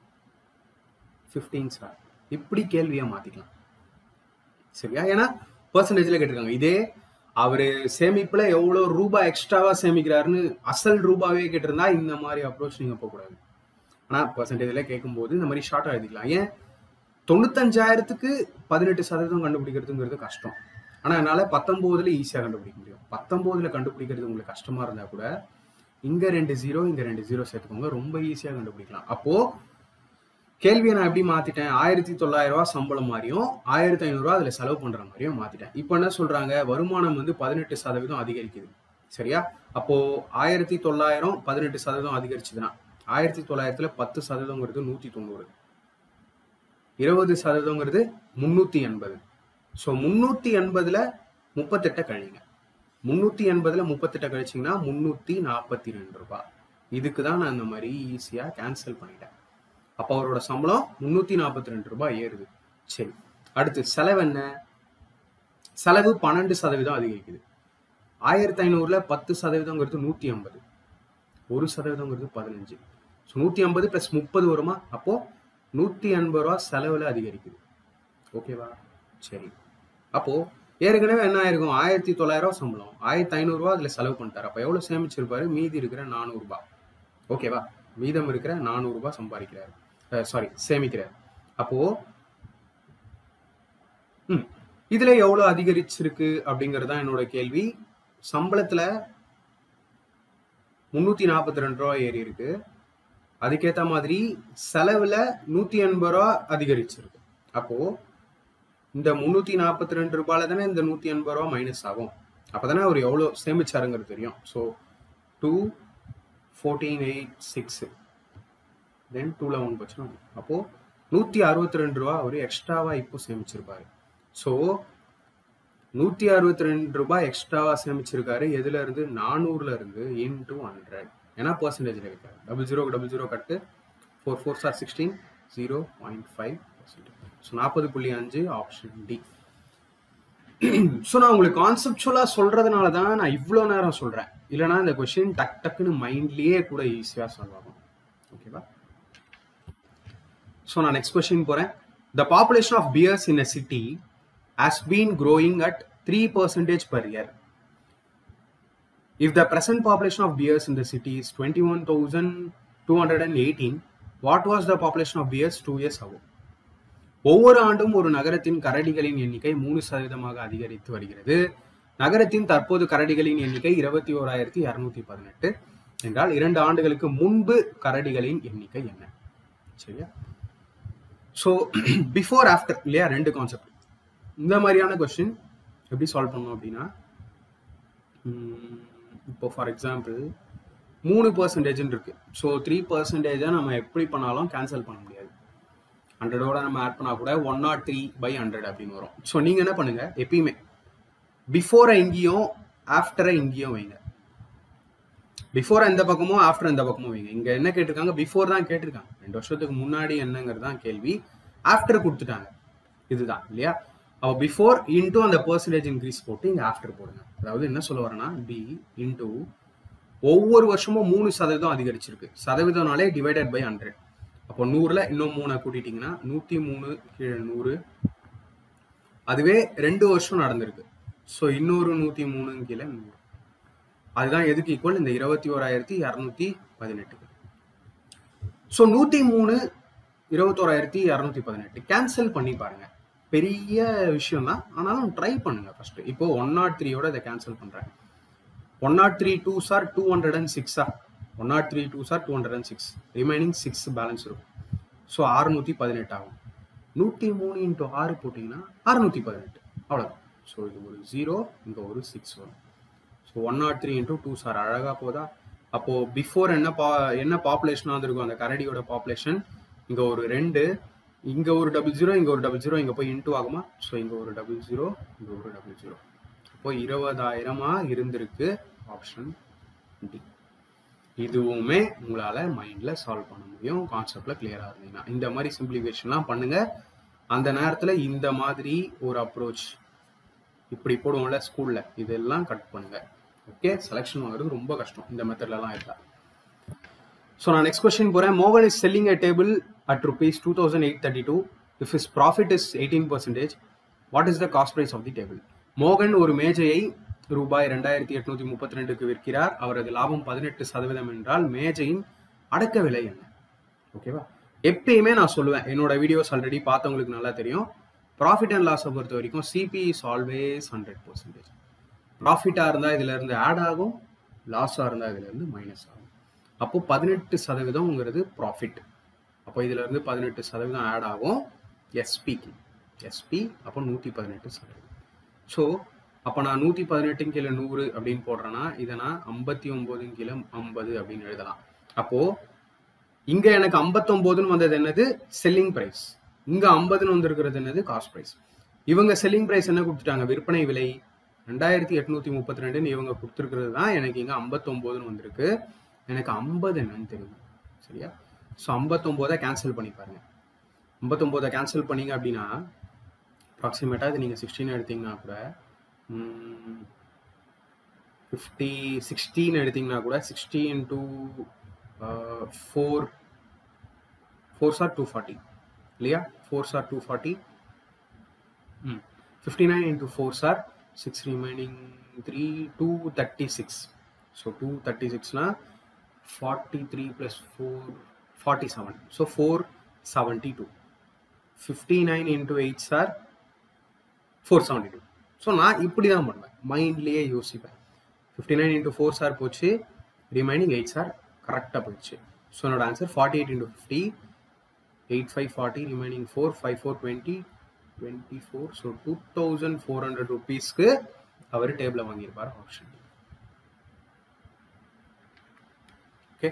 ஃபிஃப்டீன் சார் இப்படி கேள்வியா மாத்திக்கலாம் சரியா ஏன்னா பர்சன்டேஜ்ல கேட்டிருக்காங்க இதே அவரு சேமிப்புல எவ்வளவு ரூபாய் எக்ஸ்ட்ராவா சேமிக்கிறாருன்னு அசல் ரூபாவே கேட்டிருந்தா இந்த மாதிரி அப்ரோச் நீங்க போகக்கூடாது ஆனா பர்சன்டேஜ்ல கேட்கும்போது இந்த மாதிரி ஷார்ட்டா எழுதிக்கலாம் ஏன் தொண்ணூத்தஞ்சாயிரத்துக்கு பதினெட்டு சதவீதம் கண்டுபிடிக்கிறதுங்கிறது கஷ்டம் ஆனா என்னால பத்தொன்பதுல ஈஸியா கண்டுபிடிக்க முடியும் பத்தொன்பதுல கண்டுபிடிக்கிறது உங்களுக்கு கஷ்டமா இருந்தா கூட இங்க ரெண்டு ஜீரோ இங்க ரெண்டு ஜீரோ சேர்த்துக்கோங்க ரொம்ப ஈஸியா கண்டுபிடிக்கலாம் அப்போ கேள்வியை நான் எப்படி மாத்திட்டேன் ஆயிரத்தி தொள்ளாயிரம் ரூபாய் சம்பளம் மாதிரியும் ஆயிரத்தி ஐநூறு ரூபாய் அதுல செலவு பண்ற மாதிரியும் மாத்திட்டேன் இப்போ என்ன சொல்றாங்க வருமானம் வந்து பதினெட்டு சதவீதம் அதிகரிக்குது சரியா அப்போ ஆயிரத்தி தொள்ளாயிரம் பதினெட்டு சதவீதம் அதிகரிச்சுதுன்னா ஆயிரத்தி தொள்ளாயிரத்துல பத்து சதவீதங்கிறது நூத்தி தொண்ணூறு இருபது சதவீதங்கிறது முன்னூத்தி எண்பது ஸோ முன்னூத்தி எண்பதுல முப்பத்தெட்டை கழிங்க முன்னூத்தி எண்பதுல முப்பத்தெட்டை கழிச்சிங்கன்னா முன்னூத்தி நாற்பத்தி ரெண்டு ரூபாய் இதுக்கு தான் நான் இந்த மாதிரி ஈஸியா கேன்சல் பண்ணிட்டேன் அப்போ அவரோட சம்பளம் முன்னூத்தி நாற்பத்தி ரெண்டு ரூபாய் ஏறுது சரி அடுத்து செலவு என்ன செலவு பன்னெண்டு சதவீதம் அதிகரிக்குது ஆயிரத்தி ஐநூறுல பத்து சதவீதங்கிறது நூத்தி ஐம்பது ஒரு சதவீதங்கிறது பதினஞ்சு ஸோ நூத்தி ஐம்பது பிளஸ் முப்பது வருமா அப்போ நூத்தி எண்பது ரூபா செலவுல அதிகரிக்குது ஓகேவா சரி அப்போ ஏற்கனவே என்ன ஆயிருக்கும் ஆயிரத்தி தொள்ளாயிரம் ரூபா சம்பளம் ஆயிரத்தி ஐநூறுரூவா அதில் செலவு பண்ணிட்டாரு அப்போ எவ்வளோ சேமிச்சிருப்பாரு மீதி இருக்கிற நானூறுபா ஓகேவா மீதம் இருக்கிற நானூறுபா சம்பாதிக்கிறாரு சாரி சேமிக்கிறார் அப்போ ம் இதுல எவ்வளோ அதிகரிச்சிருக்கு அப்படிங்கிறது தான் என்னோட கேள்வி சம்பளத்துல முன்னூத்தி நாற்பத்தி ரெண்டு ரூபா ஏறி இருக்கு அதுக்கேத்த மாதிரி செலவுல நூத்தி எண்பது ரூபா அதிகரிச்சிருக்கு அப்போ இந்த முன்னூத்தி நாற்பத்தி ரெண்டு ரூபாயில தானே இந்த நூத்தி எண்பது ரூபா மைனஸ் ஆகும் அப்பதானே அவர் எவ்வளோ சேமிச்சாருங்கிறது தெரியும் so two fourteen eight six then டூல ஒன் போச்சுன்னா அப்போ நூத்தி அறுபத்தி ரெண்டு ரூபா அவர் எக்ஸ்ட்ராவா இப்போ சேமிச்சிருப்பாரு ஸோ நூத்தி அறுபத்தி ரெண்டு ரூபாய் எக்ஸ்ட்ராவா சேமிச்சிருக்காரு எதுல இருந்து நானூறுல இருந்து இன்டூ ஹண்ட்ரட் ஏன்னா பர்சன்டேஜ்ல இருக்காரு double zero double zero cut four four sir sixteen zero point five percent so நாற்பது புள்ளி அஞ்சு ஆப்ஷன் டி ஸோ நான் உங்களுக்கு கான்செப்டுவலாக சொல்றதுனால தான் நான் இவ்வளோ நேரம் சொல்றேன் இல்லைனா இந்த கொஸ்டின் டக் டக்குன்னு மைண்ட்லயே கூட ஈஸியாக சொல்லுவாங்க ஓகேவா ஸோ நான் நெக்ஸ்ட் கொஸ்டின் போறேன் the population of bears in a city has been growing at 3% per year. If the present population of bears in the city is 21,218, what was the population of bears two years ago? ஒவ்வொரு ஆண்டும் ஒரு நகரத்தின் கரடிகளின் எண்ணிக்கை மூணு சதவீதமாக அதிகரித்து வருகிறது நகரத்தின் தற்போது கரடிகளின் எண்ணிக்கை இருபத்தி ஓராயிரத்தி இருநூத்தி பதினெட்டு என்றால் இரண்டு ஆண்டுகளுக்கு முன்பு கரடிகளின் எண்ணிக்கை என்ன சரியா ஸோ பிஃபோர் ஆஃப்டர் இல்லையா ரெண்டு கான்செப்ட் இந்த மாதிரியான கொஸ்டின் எப்படி சால்வ் பண்ணணும் அப்படின்னா இப்போ ஃபார் எக்ஸாம்பிள் மூணு பர்சன்டேஜ்னு இருக்கு ஸோ த்ரீ பர்சன்டேஜை நம்ம எப்படி பண்ணாலும் கேன்சல் பண்ண முடியாது ஹண்ட்ரடோட நம்ம ஆட் பண்ணா கூட one naught three by hundred அப்படின்னு வரும் ஸோ நீங்க என்ன பண்ணுங்க எப்பயுமே பிஃபோரை இங்கேயும் ஆஃப்டரை இங்கேயும் வைங்க பிஃபோர் இந்த பக்கமும் ஆஃப்டர் இந்த பக்கமும் வைங்க இங்க என்ன கேட்டிருக்காங்க பிஃபோர் தான் கேட்டிருக்காங்க ரெண்டு வருஷத்துக்கு முன்னாடி என்னங்கிறது தான் கேள்வி ஆஃப்டர் கொடுத்துட்டாங்க இதுதான் இல்லையா அப்போ பிஃபோர் இன்டூ அந்த பர்சன்டேஜ் இன்க்ரீஸ் போட்டு இங்கே ஆஃப்டர் போடுங்க அதாவது என்ன சொல்ல வரேன்னா பி இன்டூ ஒவ்வொரு வருஷமும் மூணு சதவீதம் அதிகரிச்சிருக்கு சதவீதம்னாலே டிவைடட் பை ஹண்ட்ரட் அப்போ நூறுல இன்னும் மூணை கூட்டிட்டீங்கன்னா நூத்தி மூணு கீழே நூறு அதுவே ரெண்டு வருஷம் நடந்திருக்கு ஸோ இன்னொரு நூத்தி மூணு கீழே நூறு அதுதான் எதுக்கு ஈக்குவல் இந்த இருபத்தி ஓராயிரத்தி இரநூத்தி பதினெட்டுக்கு ஸோ நூத்தி மூணு இருபத்தோராயிரத்தி இரநூத்தி பதினெட்டு கேன்சல் பண்ணி பாருங்க பெரிய விஷயம் தான் ஆனாலும் ட்ரை பண்ணுங்க ஃபர்ஸ்ட் இப்போ ஒன் நாட் த்ரீயோட இதை கேன்சல் பண்றேன் ஒன் நாட் த்ரீ டூ சார் டூ ஹண்ட்ரட் அண்ட் சிக்ஸா ஒன் நாட் த்ரீ டூ சார் two hundred and six remaining six balance இருக்கும் ஸோ அறுநூத்தி பதினெட்டு ஆகும் நூற்றி மூணு இன்ட்டு ஆறு போட்டிங்கன்னா அறுநூத்தி பதினெட்டு அவ்வளோதான் ஸோ இது ஒரு ஜீரோ இங்கே ஒரு சிக்ஸ் வரும் so one naught three into two சார் அழகாக போதா அப்போது பிஃபோர் என்ன பா என்ன பாப்புலேஷனாக இருந்திருக்கும் அந்த கரடியோட பாப்புலேஷன் இங்கே ஒரு ரெண்டு இங்கே ஒரு டபுள் ஜீரோ இங்கே ஒரு டபுள் ஜீரோ இங்கே போய் இன்ட்டு ஆகுமா ஸோ இங்கே ஒரு டபுள் ஜீரோ இங்கே ஒரு டபுள் ஜீரோ அப்போ இருபதாயிரமா இருந்திருக்கு ஆப்ஷன் டி இதுவுமே உங்களால மைண்ட்ல சால்வ் பண்ண முடியும் கான்செப்ட்ல கிளியரா இருந்தீங்கன்னா இந்த மாதிரி சிம்பிளிஃபிகேஷன்லாம் பண்ணுங்க அந்த நேரத்துல இந்த மாதிரி ஒரு அப்ரோச் இப்படி போடுவோம்ல ஸ்கூல்ல இதெல்லாம் கட் பண்ணுங்க ஓகே செலெக்ஷன் வாங்குறது ரொம்ப கஷ்டம் இந்த மெத்தட்லலாம் இருக்கா ஸோ நான் நெக்ஸ்ட் கொஸ்டின் போறேன் மோகன் is selling a table at rupees two thousand eight thirty two if is profit is eighteen percentage what is the cost price of the table மோகன் ஒரு மேஜையை ரூபாய் ரெண்டாயிரத்தி எட்நூத்தி முப்பத்தி ரெண்டுக்கு விற்கிறார் அவரது லாபம் பதினெட்டு சதவீதம் என்றால் மேஜையின் அடக்க விலை என்ன ஓகேவா எப்பயுமே நான் சொல்லுவேன் என்னோட வீடியோஸ் ஆல்ரெடி பார்த்தவங்களுக்கு நல்லா தெரியும் ப்ராஃபிட் அண்ட் லாஸை பொறுத்த வரைக்கும் CP is always hundred percentage ப்ராஃபிட்டாக இருந்தால் இதுல இருந்து ஆட் ஆகும் லாஸாக இருந்தால் இதுல இருந்து மைனஸ் ஆகும் அப்போ பதினெட்டு சதவீதம்ங்கிறது ப்ராஃபிட் அப்போ இதுல இருந்து பதினெட்டு சதவீதம் ஆட் ஆகும் எஸ்பிக்கு எஸ்பி அப்போ நூற்றி பதினெட்டு சதவீதம் ஸோ அப்போ நான் நூற்றி பதினெட்டுங்க கீழே நூறு அப்படின்னு போடுறேன்னா இதை நான் ஐம்பத்தி ஒம்போதுங்க கீழே ஐம்பது அப்படின்னு எழுதலாம் அப்போ இங்க எனக்கு ஐம்பத்தொம்போதுன்னு வந்தது என்னது செல்லிங் பிரைஸ் இங்க ஐம்பதுன்னு வந்திருக்கிறது என்னது காஸ்ட் பிரைஸ் இவங்க செல்லிங் பிரைஸ் என்ன கொடுத்துட்டாங்க விற்பனை விலை ரெண்டாயிரத்தி எட்நூத்தி முப்பத்தி ரெண்டுன்னு இவங்க கொடுத்துருக்கிறது தான் எனக்கு இங்க ஐம்பத்தொம்போதுன்னு வந்திருக்கு எனக்கு ஐம்பது என்னன்னு தெரியும் சரியா ஸோ ஐம்பத்தொம்போதை கேன்சல் பண்ணி பாருங்க ஐம்பத்தொம்போதை கேன்சல் பண்ணீங்க அப்படின்னா அப்ராக்சிமேட்டாக இது நீங்கள் சிக்ஸ்டீன் எடுத்தீங்கன்னா கூட ஃபிஃப்டி சிக்ஸ்டீன் எடுத்தீங்கன்னா கூட சிக்ஸ்டி இன்டூ ஃபோர் ஃபோர் சார் டூ ஃபார்ட்டி இல்லையா ஃபோர் சார் டூ ஃபார்ட்டி ம் ஃபிஃப்டி நைன் இன்டூ ஃபோர் சார் six remaining three two thirty six so two thirty சிக்ஸ்னால் forty three plus four forty seven so four seventy two fifty nine into eight சார் ஃபோர் செவன்ட்டி டூ ஸோ நான் இப்படி தான் பண்ணுவேன் மைண்ட்லேயே யோசிப்பேன் ஃபிஃப்டி நைன் இன்டூ ஃபோர் சார் போச்சு ரிமைனிங் எயிட் சார் கரெக்டாக போயிடுச்சு ஸோ என்னோட answer forty eight into fifty eight five forty remaining four five four twenty twenty four so two thousand four hundred ருபீஸ்க்கு அவர் டேபிளில் வாங்கியிருப்பார் ஆப்ஷன் ஓகே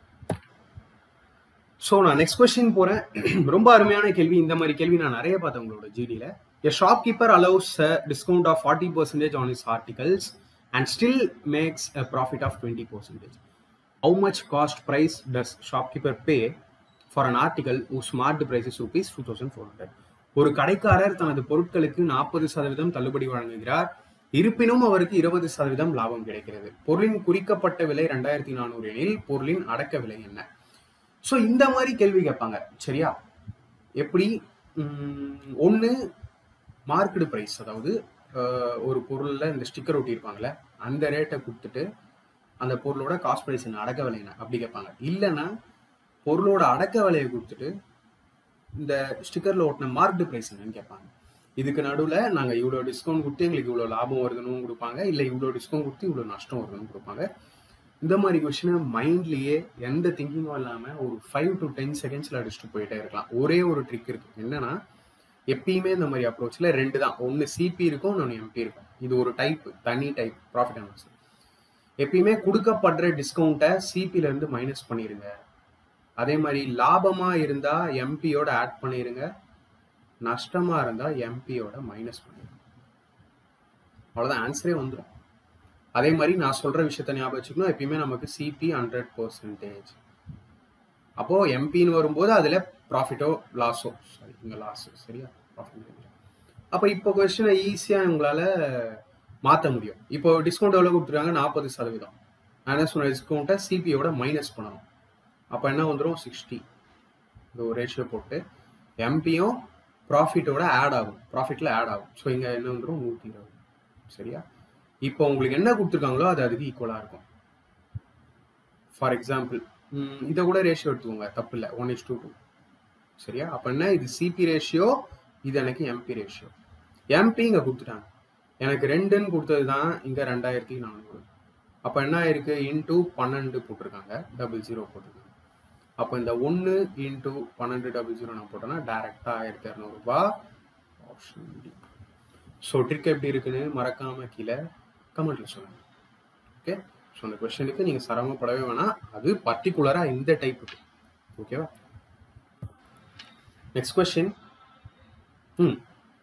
ஸோ நான் நெக்ஸ்ட் கொஸ்டின் போகிறேன் ரொம்ப அருமையான கேள்வி இந்த மாதிரி கேள்வி நான் நிறைய பார்த்தேன் உங்களோட ஜிடியில் a shopkeeper allows a discount of forty percentage on his articles and still makes a profit of twenty percentage how much cost price does shopkeeper pay for an article whose mark price is rupees two thousand four hundred ஒரு கடைக்காரர் தனது பொருட்களுக்கு நாற்பது சதவீதம் தள்ளுபடி வழங்குகிறார் இருப்பினும் அவருக்கு இருபது சதவீதம் லாபம் கிடைக்கிறது பொருளின் குறிக்கப்பட்ட விலை ரெண்டாயிரத்தி நானூறு எனில் பொருளின் அடக்க விலை என்ன ஸோ இந்த மாதிரி கேள்வி கேட்பாங்க சரியா எப்படி ஒன்று மார்க்கெடு ப்ரைஸ் அதாவது ஒரு பொருளில் இந்த ஸ்டிக்கர் ஒட்டியிருப்பாங்களே அந்த ரேட்டை கொடுத்துட்டு அந்த பொருளோட காஸ்ட் ப்ரைஸ் என்ன அடக்க விலை என்ன அப்படி கேட்பாங்க இல்லைன்னா பொருளோட அடக்க விலையை கொடுத்துட்டு இந்த ஸ்டிக்கரில் ஓட்டின மார்க்டு ப்ரைஸ் என்னன்னு கேட்பாங்க இதுக்கு நடுவில் நாங்கள் இவ்வளோ டிஸ்கவுண்ட் கொடுத்து எங்களுக்கு இவ்வளோ லாபம் வருதுன்னு கொடுப்பாங்க இல்லை இவ்வளோ டிஸ்கவுண்ட் கொடுத்து இவ்வளோ நஷ்டம் வருதுன்னு கொடுப்பாங்க இந்த மாதிரி கொஸ்டினை மைண்ட்லேயே எந்த திங்கிங்கும் இல்லாமல் ஒரு ஃபைவ் டு டென் செகண்ட்ஸில் அடிச்சுட்டு போயிட்டே இருக்கலாம் ஒரே ஒரு ட்ரிக் இருக்குது என்னன்னா எப்பயுமே இந்த மாதிரி அப்ரோச்சில் ரெண்டு தான் ஒன்று சிபி இருக்கும் இன்னொன்று எம்பி இருக்கும் இது ஒரு டைப் தனி டைப் ப்ராஃபிட் அண்ட் லாஸ் எப்பயுமே கொடுக்கப்படுற டிஸ்கவுண்ட்டை சிபிலேருந்து மைனஸ் பண்ணிடுங்க அதே மாதிரி லாபமாக இருந்தால் எம்பியோட ஆட் பண்ணிடுங்க நஷ்டமாக இருந்தால் எம்பியோட மைனஸ் பண்ணிடுங்க அவ்வளோதான் ஆன்சரே வந்துடும் அதே மாதிரி நான் சொல்கிற விஷயத்த ஞாபகம் வச்சுக்கணும் எப்பயுமே நமக்கு சிபி ஹண்ட்ரட் பர்சன்டேஜ் அப்போது எம்பின்னு வரும்போது அதில் ப்ராஃபிட்டோ லாஸோ சாரி இங்கே லாஸோ சரியா ப்ராஃபிட் அப்போ இப்போ கொஸ்டினை ஈஸியாக உங்களால் மாற்ற முடியும் இப்போ டிஸ்கவுண்ட் எவ்வளோ கொடுத்துருக்காங்க நாற்பது சதவீதம் நான் என்ன சொன்ன டிஸ்கவுண்ட்டை சிபியோட மைனஸ் பண்ணணும் அப்போ என்ன வந்துடும் சிக்ஸ்டி இந்த ஒரு ரேஷியோ போட்டு எம்பியும் ப்ராஃபிட்டோட ஆட் ஆகும் ப்ராஃபிட்டில் ஆட் ஆகும் ஸோ இங்கே என்ன வந்துடும் நூற்றி இருபது சரியா இப்போ உங்களுக்கு என்ன கொடுத்துருக்காங்களோ அது அதுக்கு ஈக்குவலாக இருக்கும் ஃபார் எக்ஸாம்பிள் இதை கூட ரேஷியோ எடுத்துக்கோங்க தப்பு இல்லை ஒன் இஸ் டூ டூ சரியா அப்போ என்ன இது சிபி ரேஷியோ இது எனக்கு எம்பி ரேஷியோ எம்பி இங்கே கொடுத்துட்டாங்க எனக்கு ரெண்டுன்னு கொடுத்தது தான் இங்கே ரெண்டாயிரத்தி நானூறு அப்போ என்ன ஆயிருக்கு இன்டூ பன்னெண்டு போட்டிருக்காங்க டபுள் ஜீரோ போட்டிருக்காங்க அப்போ இந்த ஒன்று இன்டூ பன்னெண்டு டபுள் ஜீரோ நான் போட்டேன்னா டேரெக்டாக ஆயிரத்தி இரநூறுபா ஆப்ஷன் டி ஸோ ட்ரிக் எப்படி இருக்குன்னு மறக்காம கீழே கமெண்ட்ல சொல்லுங்க ஓகே ஸோ அந்த கொஸ்டினுக்கு நீங்கள் சிரமப்படவே வேணாம் அது பர்டிகுலராக இந்த டைப்புக்கு ஓகேவா நெக்ஸ்ட் கொஸ்டின் ம்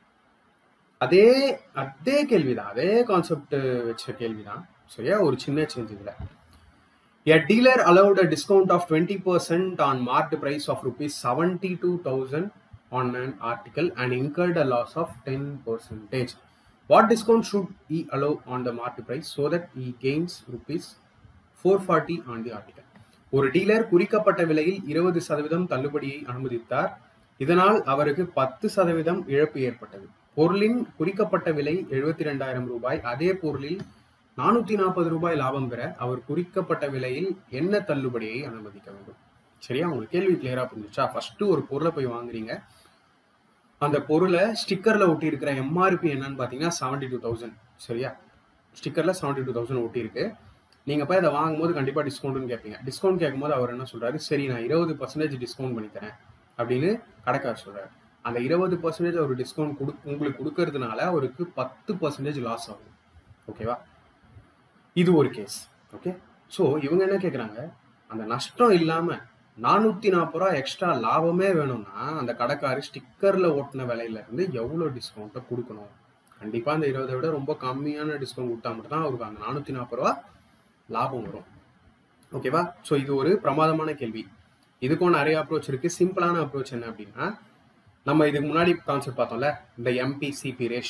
அதே அதே கேள்விதான் அதே கான்செப்ட் வச்ச கேள்விதான் சரியா ஒரு சின்ன சேஞ்ச் இதில் A dealer allowed a discount of 20% on marked price of rupees 72,000 on an article and incurred a loss of 10%. What discount should he allow on the marked price so that he gains rupees 440 on the article? ஒரு டீலர் குறிக்கப்பட்ட விலையில் இருபது சதவீதம் தள்ளுபடியை அனுமதித்தார் இதனால் அவருக்கு பத்து சதவீதம் இழப்பு ஏற்பட்டது பொருளின் குறிக்கப்பட்ட விலை எழுபத்தி ரெண்டாயிரம் ரூபாய் அதே பொருளில் நானூத்தி நாற்பது ரூபாய் லாபம் பெற அவர் குறிக்கப்பட்ட விலையில் என்ன தள்ளுபடியை அனுமதிக்க வேண்டும் சரியா உங்களுக்கு கேள்வி கிளியரா புரிஞ்சுச்சா ஃபர்ஸ்ட் ஒரு பொருளை போய் வாங்குறீங்க அந்த பொருளை ஸ்டிக்கர்ல ஒட்டி இருக்கிற எம்ஆர்பி என்னன்னு பாத்தீங்கன்னா செவன்டி டூ தௌசண்ட் சரியா ஸ்டிக்கர்ல செவன்டி டூ தௌசண்ட் ஒட்டி இருக்கு நீங்க போய் அதை வாங்கும்போது கண்டிப்பா டிஸ்கவுண்ட்னு கேட்பீங்க டிஸ்கவுண்ட் கேட்கும்போது அவர் என்ன சொல்றாரு சரி நான் இருபது பர்சன்டேஜ் டிஸ்கவுண்ட் பண்ணி தரேன் அப்படின்னு கடைக்கார் சொல்றாரு அந்த இருபது பர்சன்டேஜ் அவர் டிஸ்கவுண்ட் கொடு உங்களுக்கு கொடுக்கறதுனால அவருக்கு பத்து பர்சன்டேஜ் லாஸ் ஆகும் ஓகேவா இது ஒரு கேஸ் ஓகே ஸோ இவங்க என்ன கேட்குறாங்க அந்த நஷ்டம் இல்லாமல் நானூற்றி நாற்பது ரூபா எக்ஸ்ட்ரா லாபமே வேணும்னா அந்த கடைக்காரு ஸ்டிக்கரில் ஓட்டின விலையில இருந்து எவ்வளோ டிஸ்கவுண்ட்டை கொடுக்கணும் கண்டிப்பாக அந்த இருபதை விட ரொம்ப கம்மியான டிஸ்கவுண்ட் கொடுத்தா மட்டும் தான் அவருக்கு அந்த நானூற்றி நாற்பது ரூபா லாபம் வரும் ஓகேவா ஸோ இது ஒரு பிரமாதமான கேள்வி இதுக்கும் நிறைய அப்ரோச் இருக்கு சிம்பிளான அப்ரோச் என்ன அப்படின்னா நம்ம இதுக்கு முன்னாடி கான்செப்ட் பார்த்தோம்ல இந்த எம்பி சிபி ரேஷியோ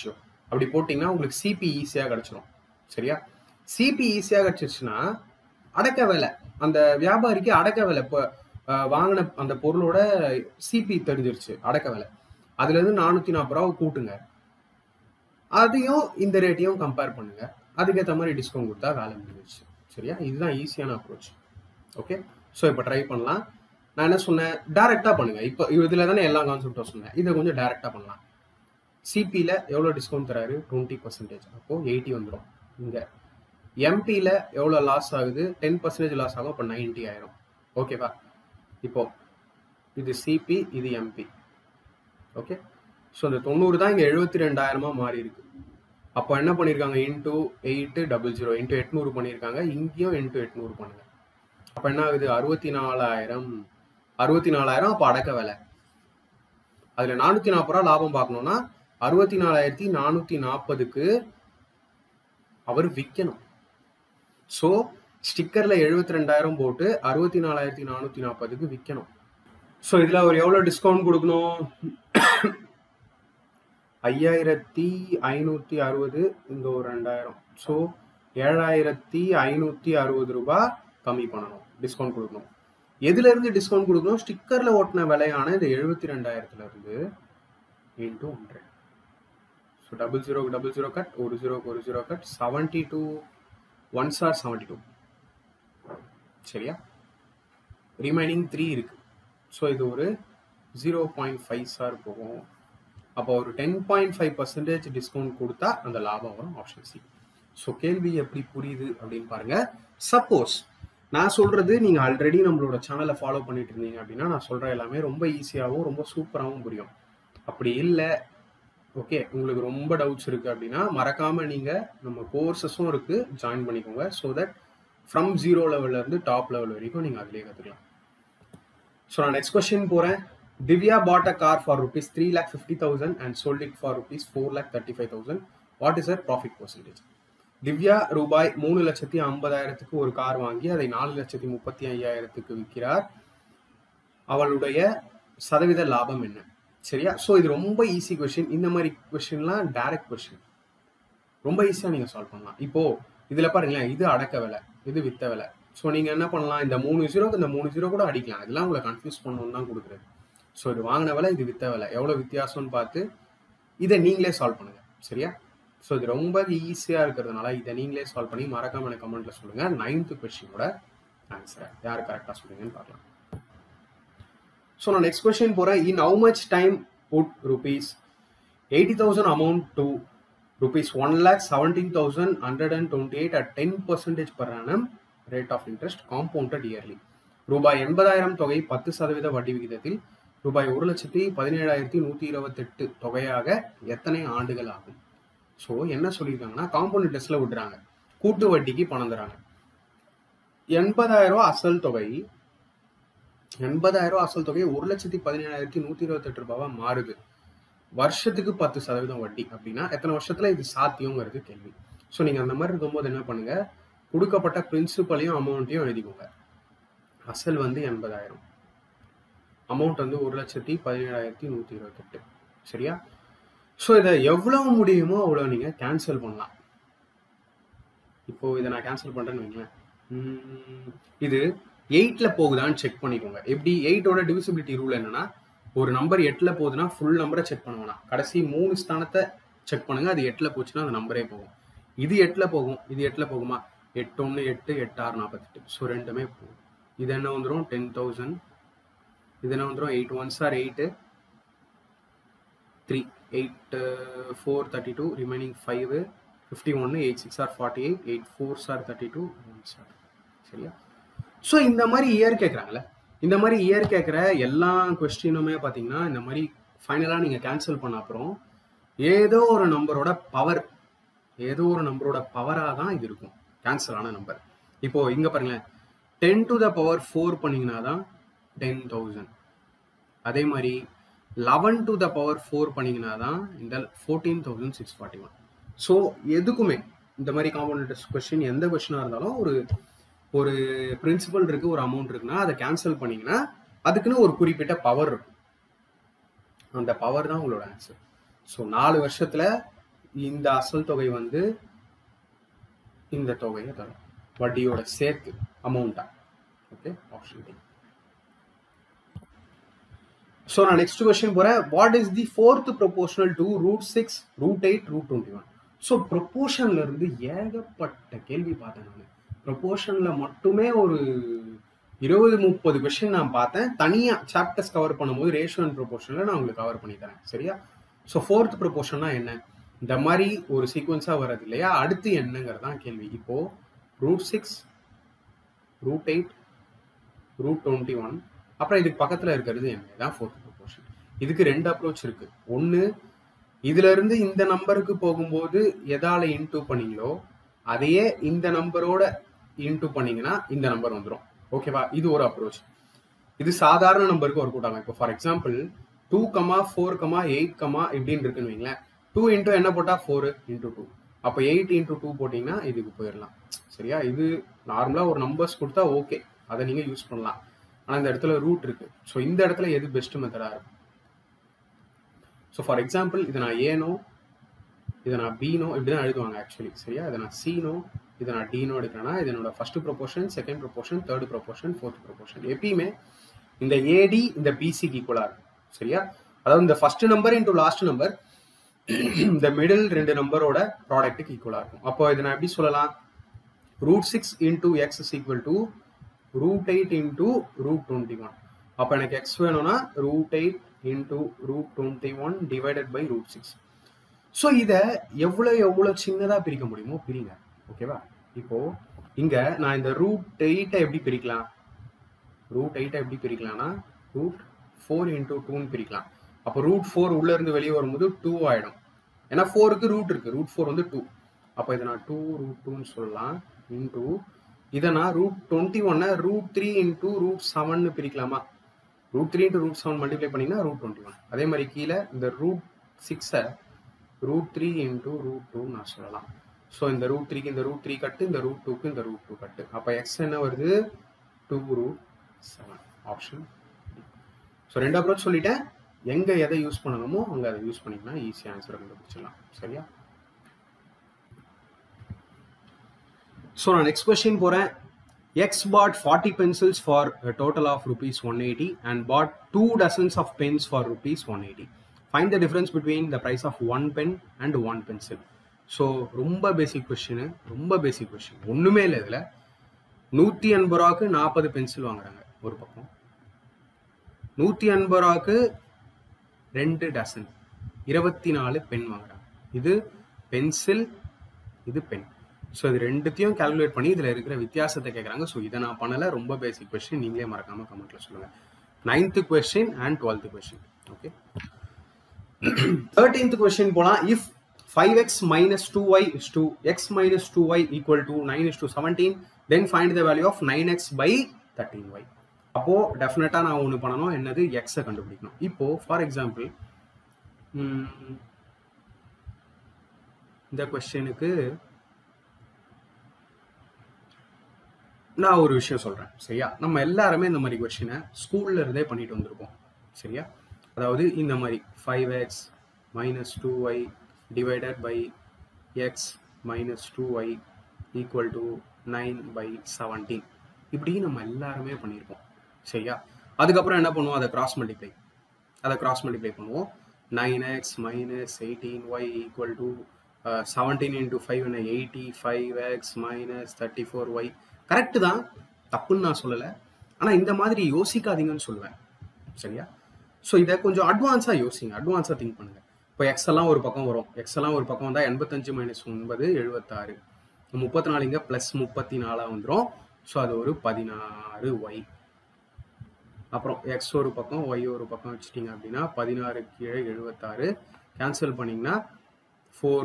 அப்படி போட்டிங்கன்னா உங்களுக்கு சிபி ஈஸியாக கிடச்சிரும் சரியா சிபி ஈஸியாக கிடச்சிருச்சுன்னா அடக்க விலை அந்த வியாபாரிக்கு அடக்க விலை இப்போ வாங்கின அந்த பொருளோட சிபி தெரிஞ்சிருச்சு அடக்க விலை அதுலேருந்து நானூற்றி நாற்பது ரூபா கூட்டுங்க அதையும் இந்த ரேட்டையும் கம்பேர் பண்ணுங்க அதுக்கேற்ற மாதிரி டிஸ்கவுண்ட் கொடுத்தா வேலை முடிஞ்சிருச்சு சரியா இதுதான் ஈஸியான அப்ரோச் ஓகே ஸோ இப்போ ட்ரை பண்ணலாம் நான் என்ன சொன்னேன் டேரெக்டாக பண்ணுங்க இப்போ இதில் தானே எல்லா கான்செப்டும் சொன்னேன் இதை கொஞ்சம் டேரெக்டாக பண்ணலாம் சிபியில் எவ்வளோ டிஸ்கவுண்ட் தராரு டுவெண்ட்டி பர்சன்டேஜ் அப்போது எயிட்டி வந்துடும் இங்கே எம்பியில் எவ்வளோ லாஸ் ஆகுது டென் பர்சன்டேஜ் லாஸ் ஆகும் அப்போ நைன்ட்டி ஆயிரும் ஓகேவா இப்போ இது சிபி இது எம்பி ஓகே ஸோ இந்த தொண்ணூறு தான் இங்கே எழுபத்தி ரெண்டாயிரமா மாறி இருக்கு அப்போ என்ன பண்ணியிருக்காங்க into eight double zero into எட்நூறு பண்ணியிருக்காங்க இங்கேயும் இன்டூ எட்நூறு பண்ணுங்க அப்போ என்ன ஆகுது அறுபத்தி நாலாயிரம் அறுபத்தி நாலாயிரம் அப்போ அடக்க விலை அதில் நானூற்றி நாற்பது ரூபா லாபம் பார்க்கணும்னா அறுபத்தி நாலாயிரத்தி நானூற்றி நாற்பதுக்கு அவர் விற்கணும் ஸோ ஸ்டிக்கரில் எழுபத்தி ரெண்டாயிரம் போட்டு அறுபத்தி நாலாயிரத்தி நானூற்றி நாற்பதுக்கு விற்கணும் ஸோ இதில் அவர் எவ்வளோ டிஸ்கவுண்ட் கொடுக்கணும் ஐயாயிரத்தி ஐநூற்றி அறுபது இங்கே ஒரு ரெண்டாயிரம் ஸோ ஏழாயிரத்தி ஐநூற்றி அறுபது ரூபாய் கம்மி பண்ணணும் டிஸ்கவுண்ட் கொடுக்கணும் எதுலேருந்து டிஸ்கவுண்ட் கொடுக்கணும் ஸ்டிக்கரில் ஓட்டின விலையான இந்த எழுபத்தி ரெண்டாயிரத்துலேருந்து இன்ட்டு ஹண்ட்ரட் ஸோ டபுள் ஜீரோக்கு டபுள் ஜீரோ கட் ஒரு ஜீரோக்கு ஒரு zero cut seventy two one are seventy two சரியா ரிமைனிங் த்ரீ இருக்கு ஸோ இது ஒரு ஜீரோ பாயிண்ட் ஃபைவ் சார் போகும் அப்போ ஒரு ten point five percentage discount கொடுத்தா அந்த லாபம் வரும் ஆப்ஷன் சி ஸோ கேள்வி எப்படி புரியுது அப்படின்னு பாருங்க சப்போஸ் நான் சொல்றது நீங்க ஆல்ரெடி நம்மளோட சேனலை ஃபாலோ பண்ணிட்டு இருந்தீங்க அப்படின்னா நான் சொல்ற எல்லாமே ரொம்ப ஈஸியாகவும் ரொம்ப சூப்பராகவும் புரியும் அப்படி இல்லை ஓகே உங்களுக்கு ரொம்ப டவுட்ஸ் இருக்கு அப்படின்னா மறக்காம நீங்க நம்ம கோர்சஸும் இருக்கு ஜாயின் பண்ணிக்கோங்க ஸோ தட் ஃப்ரம் ஜீரோ லெவல்ல இருந்து டாப் லெவல் வரைக்கும் நீங்க அதிலே கத்துக்கலாம் ஸோ நான் நெக்ஸ்ட் கொஸ்டின் போறேன் Divya bought a car for rupees three lakh fifty thousand and sold it for rupees four lakh thirty five thousand what is her profit percentage Divya ரூபாய் மூணு லட்சத்தி ஐம்பதாயிரத்துக்கு ஒரு கார் வாங்கி அதை நாலு லட்சத்தி முப்பத்தி ஐயாயிரத்துக்கு விற்கிறார் அவளுடைய சதவீத லாபம் என்ன சரியா ஸோ இது ரொம்ப ஈஸி கொஸ்டின் இந்த மாதிரி கொஸ்டின்லாம் டைரக்ட் கொஸ்டின் ரொம்ப ஈஸியாக நீங்கள் சால்வ் பண்ணலாம் இப்போ இதில் பாருங்களேன் இது அடக்க விலை இது வித்த விலை ஸோ நீங்கள் என்ன பண்ணலாம் இந்த மூணு ஜீரோக்கு இந்த மூணு ஜீரோ கூட அடிக்கலாம் இதெல்லாம் உங்களை கன்ஃபியூஸ் பண்ணணும்னு தான் கொடுக்குறது ஸோ இது வாங்கின விலை இது வித்த விலை எவ்வளோ வித்தியாசம்னு பார்த்து இதை நீங்களே சால்வ் பண்ணுங்க சரியா ஸோ இது ரொம்ப ஈஸியாக இருக்கிறதுனால இதை நீங்களே சால்வ் பண்ணி மறக்காம எனக்கு கமெண்ட்ல சொல்லுங்க நைன்த்து கொஸ்டினோட ஆன்சரை யார் கரெக்டாக சொல்றீங்கன்னு பார்க்கலாம் ஸோ நான் நெக்ஸ்ட் கொஸ்டின் போகிறேன் in how much time put rupees eighty thousand amount to rupees one lakh seventeen thousand hundred and twenty eight at ten percentage per annum rate of interest compounded yearly ரூபாய் எண்பதாயிரம் தொகை பத்து சதவீத வட்டி விகிதத்தில் ரூபாய் ஒரு லட்சத்தி பதினேழாயிரத்தி நூற்றி இருபத்தெட்டு தொகையாக எத்தனை ஆண்டுகள் ஆகும் ஸோ என்ன சொல்லியிருக்காங்கன்னா காம்பவுண்ட் இன்ட்ரெஸ்ட்ல விடுறாங்க கூட்டு வட்டிக்கு பணம் தராங்க எண்பதாயிரம் ரூபாய் அசல் தொகை எண்பதாயிரம் ரூபாய் அசல் தொகை ஒரு லட்சத்தி பதினேழாயிரத்தி நூற்றி இருபத்தெட்டு ரூபாவா மாறுது வருஷத்துக்கு பத்து சதவீதம் வட்டி அப்படின்னா எத்தனை வருஷத்துல இது சாத்தியங்கிறது கேள்வி ஸோ நீங்க அந்த மாதிரி இருக்கும்போது என்ன பண்ணுங்க கொடுக்கப்பட்ட பிரின்சிபலையும் அமௌண்ட்டையும் எழுதிக்கோங்க அசல் வந்து எண்பதாயிரம் அமௌண்ட் வந்து ஒரு லட்சத்தி பதினேழாயிரத்தி நூற்றி இருபத்தெட்டு சரியா ஸோ இதை எவ்வளவு முடியுமோ அவ்வளோ நீங்கள் கேன்சல் பண்ணலாம் இப்போ இதை நான் கேன்சல் பண்ணுறேன்னு வைங்களேன் உம், இது எயிட்ல போகுதான்னு செக் பண்ணிக்கோங்க எப்படி எயிட்டோட டிவிசிபிலிட்டி ரூல் என்னன்னா ஒரு நம்பர் எட்டில் போகுதுன்னா ஃபுல் நம்பரை செக் பண்ண வேணாம் கடைசி மூணு ஸ்தானத்தை செக் பண்ணுங்க அது எட்டில் போச்சுன்னா அந்த நம்பரே போகும் இது எட்டில் போகும் இது எட்டில் போகுமா எட்டு ஒன்று எட்டு எட்டு ஆறு நாற்பத்தெட்டு ஸோ ரெண்டுமே போகும் இது என்ன வந்துடும் டென் தௌசண்ட் இது என்ன வந்துடும் eight one are eight three eight four thirty two remaining five fifty ஒன்று eight six are forty eight eight four are thirty two one are சரியா ஸோ இந்த மாதிரி இயர் கேட்குறாங்கல்ல இந்த மாதிரி இயர் கேட்குற எல்லா கொஸ்டினுமே பார்த்தீங்கன்னா இந்த மாதிரி ஃபைனலாக நீங்கள் கேன்சல் பண்ண அப்புறம் ஏதோ ஒரு நம்பரோட பவர் ஏதோ ஒரு நம்பரோட பவராக தான் இது இருக்கும் கேன்சல் ஆன நம்பர் இப்போ இங்கே பாருங்களேன் ten to the power four பண்ணீங்கன்னா தான் டென் தௌசண்ட் அதே மாதிரி eleven to the power four பண்ணீங்கன்னா தான் இந்த fourteen thousand six forty one so எதுக்குமே இந்த மாதிரி காம்பவுண்ட் கொஸ்டின் எந்த கொஸ்டினாக இருந்தாலும் ஒரு ஒரு பிரின்சிபல் இருக்கு ஒரு அமௌண்ட் இருக்குன்னா அதை கேன்சல் பண்ணீங்கன்னா அதுக்குன்னு ஒரு குறிப்பிட்ட பவர் இருக்கும் அந்த பவர் தான் உங்களோட ஆன்சர் ஸோ நாலு வருஷத்துல இந்த அசல் தொகை வந்து இந்த தொகையை தரும் வட்டியோட சேர்த்து அமௌண்ட்டா ஓகே ஆப்ஷன் டி ஸோ நான் நெக்ஸ்ட் கொஸ்டின் போறேன் what is the fourth proportional to root six root eight root twenty one so ப்ரொபோஷன்ல இருந்து ஏகப்பட்ட கேள்வி பார்த்தேன் நான் ப்ரொபோஷன்ல மட்டுமே ஒரு இருபது முப்பது கொஸ்டின் நான் பார்த்தேன் தனியா சாப்டர்ஸ் கவர் பண்ணும்போது ரேஷியோ அண்ட் ப்ரொபோஷன்ல நான் உங்களுக்கு கவர் பண்ணி தரேன் சரியா ஸோ ஃபோர்த் ப்ரொபோஷன்னா என்ன இந்த மாதிரி ஒரு சீக்வன்ஸா வர்றது இல்லையா அடுத்து என்னங்கிறது தான் கேள்வி இப்போ root six root eight root twenty one அப்புறம் இதுக்கு பக்கத்துல இருக்கிறது என்ன தான் ஃபோர்த் ப்ரொபோஷன் இதுக்கு ரெண்டு அப்ரோச் இருக்கு ஒன்னு இதுல இருந்து இந்த நம்பருக்கு போகும்போது எதால இன்டூ பண்ணீங்களோ அதையே இந்த நம்பரோட இன்டூ பண்ணீங்கன்னா இந்த நம்பர் வந்துடும் ஓகேவா இது ஒரு அப்ரோச் இது சாதாரண நம்பருக்கு ஒர்க் அவுட் ஆகும் இப்போ for example two comma four comma eight comma இப்படின்னு இருக்குன்னு வைங்களேன் டூ இன்டூ என்ன போட்டா ஃபோர் இன்டூ டூ அப்போ எயிட் இன்டூ டூ போட்டிங்கன்னா இதுக்கு போயிடலாம் சரியா இது நார்மலாக ஒரு நம்பர்ஸ் கொடுத்தா ஓகே அதை நீங்கள் யூஸ் பண்ணலாம் ஆனால் இந்த இடத்துல ரூட் இருக்கு ஸோ இந்த இடத்துல எது பெஸ்ட் மெத்தடாக இருக்கும் ஸோ ஃபார் எக்ஸாம்பிள் இதை நான் ஏனோ இதை நான் பீனோ இப்படி தான் எழுதுவாங்க ஆக்சுவலி சரியா இதை நான் சீனோ இதை நான் டீனோ எடுக்கிறேன்னா இது என்னோட first proportion second proportion third proportion fourth proportion எப்பயுமே இந்த ஏடி இந்த பிசிக்கு ஈக்குவலாக இருக்கும் சரியா அதாவது இந்த first number into last number இந்த மிடில் ரெண்டு நம்பரோட ப்ராடக்ட்டுக்கு ஈக்குவலாக இருக்கும் அப்போ இதை நான் எப்படி சொல்லலாம் root six into x is equal to root eight into root twenty one அப்போ எனக்கு எக்ஸ் வேணும்னா root eight into root twenty one divided by root six so இதை எவ்வளோ எவ்வளோ சின்னதாக பிரிக்க முடியுமோ பிரிங்க ஓகேவா இப்போ இங்க நான் இந்த ரூட் எயிட்டை எப்படி பிரிக்கலாம் ரூட் எயிட்டை எப்படி பிரிக்கலாம்னா ரூட் ஃபோர் இன்டூ டூன்னு பிரிக்கலாம் அப்போ ரூட் ஃபோர் உள்ள இருந்து வெளியே வரும்போது டூ ஆயிடும் ஏன்னா ஃபோருக்கு ரூட் இருக்கு ரூட் ஃபோர் வந்து டூ அப்போ இதை நான் டூ ரூட் டூன்னு சொல்லலாம் இன்டூ இதை நான் ரூட் டுவெண்ட்டி ஒன்னை ரூட் த்ரீ இன்டூ ரூட் செவன்னு பிரிக்கலாமா root three into root seven multiply பண்ணிங்கன்னா ரூட் டுவெண்ட்டி ஒன் அதே மாதிரி கீழே இந்த ரூட் சிக்ஸை root three into root two நான் சொல்லலாம் ஸோ இந்த ரூட் த்ரீக்கு இந்த ரூட் த்ரீ கட்டு இந்த ரூட் டூக்கு இந்த ரூட் டூ கட்டு அப்போ எக்ஸ் என்ன வருது two root seven option so ரெண்டு அப்ரோச் சொல்லிட்டேன் எங்கே எதை யூஸ் பண்ணணுமோ அங்கே அதை யூஸ் பண்ணிங்கன்னா ஈஸியாக ஆன்சர் கண்டுபிடிச்சிடலாம் சரியா ஸோ நான் நெக்ஸ்ட் கொஸ்டின் போகிறேன் X bought forty pencils for total of rupees one eighty and bought two dozens of pens for rupees one eighty find the difference between the price of one pen and one pencil so ரொம்ப பேசிக் கொஸ்டின் ரொம்ப பேசிக் கொஸ்டின் ஒன்றுமே இல்லை இதில் நூற்றி எண்பது ரூபாக்கு நாற்பது பென்சில் வாங்குறாங்க ஒரு பக்கம் நூற்றி எண்பது ரூபாக்கு ரெண்டு டசன் இருபத்தி நாலு பென் வாங்குறாங்க இது பென்சில் இது பென் ஸோ இது ரெண்டுத்தையும் கால்குலேட் பண்ணி இதில் இருக்கிற வித்தியாசத்தை கேட்குறாங்க ஸோ இதை நான் பண்ணலை ரொம்ப பேசிக் கொஸ்டின் நீங்களே மறக்காமல் கமெண்ட்டில் சொல்லுங்கள் ninth question and twelfth question okay thirteenth question போலாம் if five x minus two y is two x minus two y equal to nine is two seventeen then find the value of nine x by thirteen y அப்போ டெஃபினட்டா நான் ஒன்று பண்ணணும் என்னது எக்ஸை கண்டுபிடிக்கணும் இப்போ ஃபார் எக்ஸாம்பிள் இந்த கொஸ்டினுக்கு நான் ஒரு விஷயம் சொல்றேன் சரியா நம்ம எல்லாருமே இந்த மாதிரி கொஸ்டினை ஸ்கூல்ல இருந்தே பண்ணிட்டு வந்திருப்போம் சரியா அதாவது இந்த மாதிரி five x minus two y divided by x minus 2y equal to 9 by 17 இப்படி நம்ம எல்லாருமே பண்ணியிருப்போம் சரியா அதுக்கப்புறம் என்ன பண்ணுவோம் அதை கிராஸ் மல்டிப்ளை அதை கிராஸ் மல்டிப்ளை பண்ணுவோம் nine x minus eighteen y equal to seventeen into five என்ன eighty five x minus thirty four y correct தான் தப்புன்னு நான் சொல்லலை ஆனால் இந்த மாதிரி யோசிக்காதீங்கன்னு சொல்லுவேன் சரியா ஸோ இதை கொஞ்சம் அட்வான்ஸாக யோசிங்க அட்வான்ஸாக திங்க் பண்ணுங்க இப்போ எக்ஸ் எல்லாம் ஒரு பக்கம் வரும் எக்ஸ் எல்லாம் ஒரு பக்கம் வந்தால் எண்பத்தஞ்சு மைனஸ் ஒன்பது எழுபத்தாறு முப்பத்தி நாலு இங்கே ப்ளஸ் முப்பத்தி நாலாக வந்துடும் ஸோ அது ஒரு பதினாறு ஒய் அப்புறம் எக்ஸ் ஒரு பக்கம் ஒய் ஒரு பக்கம் வச்சுட்டிங்க அப்படின்னா பதினாறு கீழே எழுபத்தாறு கேன்சல் பண்ணிங்கன்னா four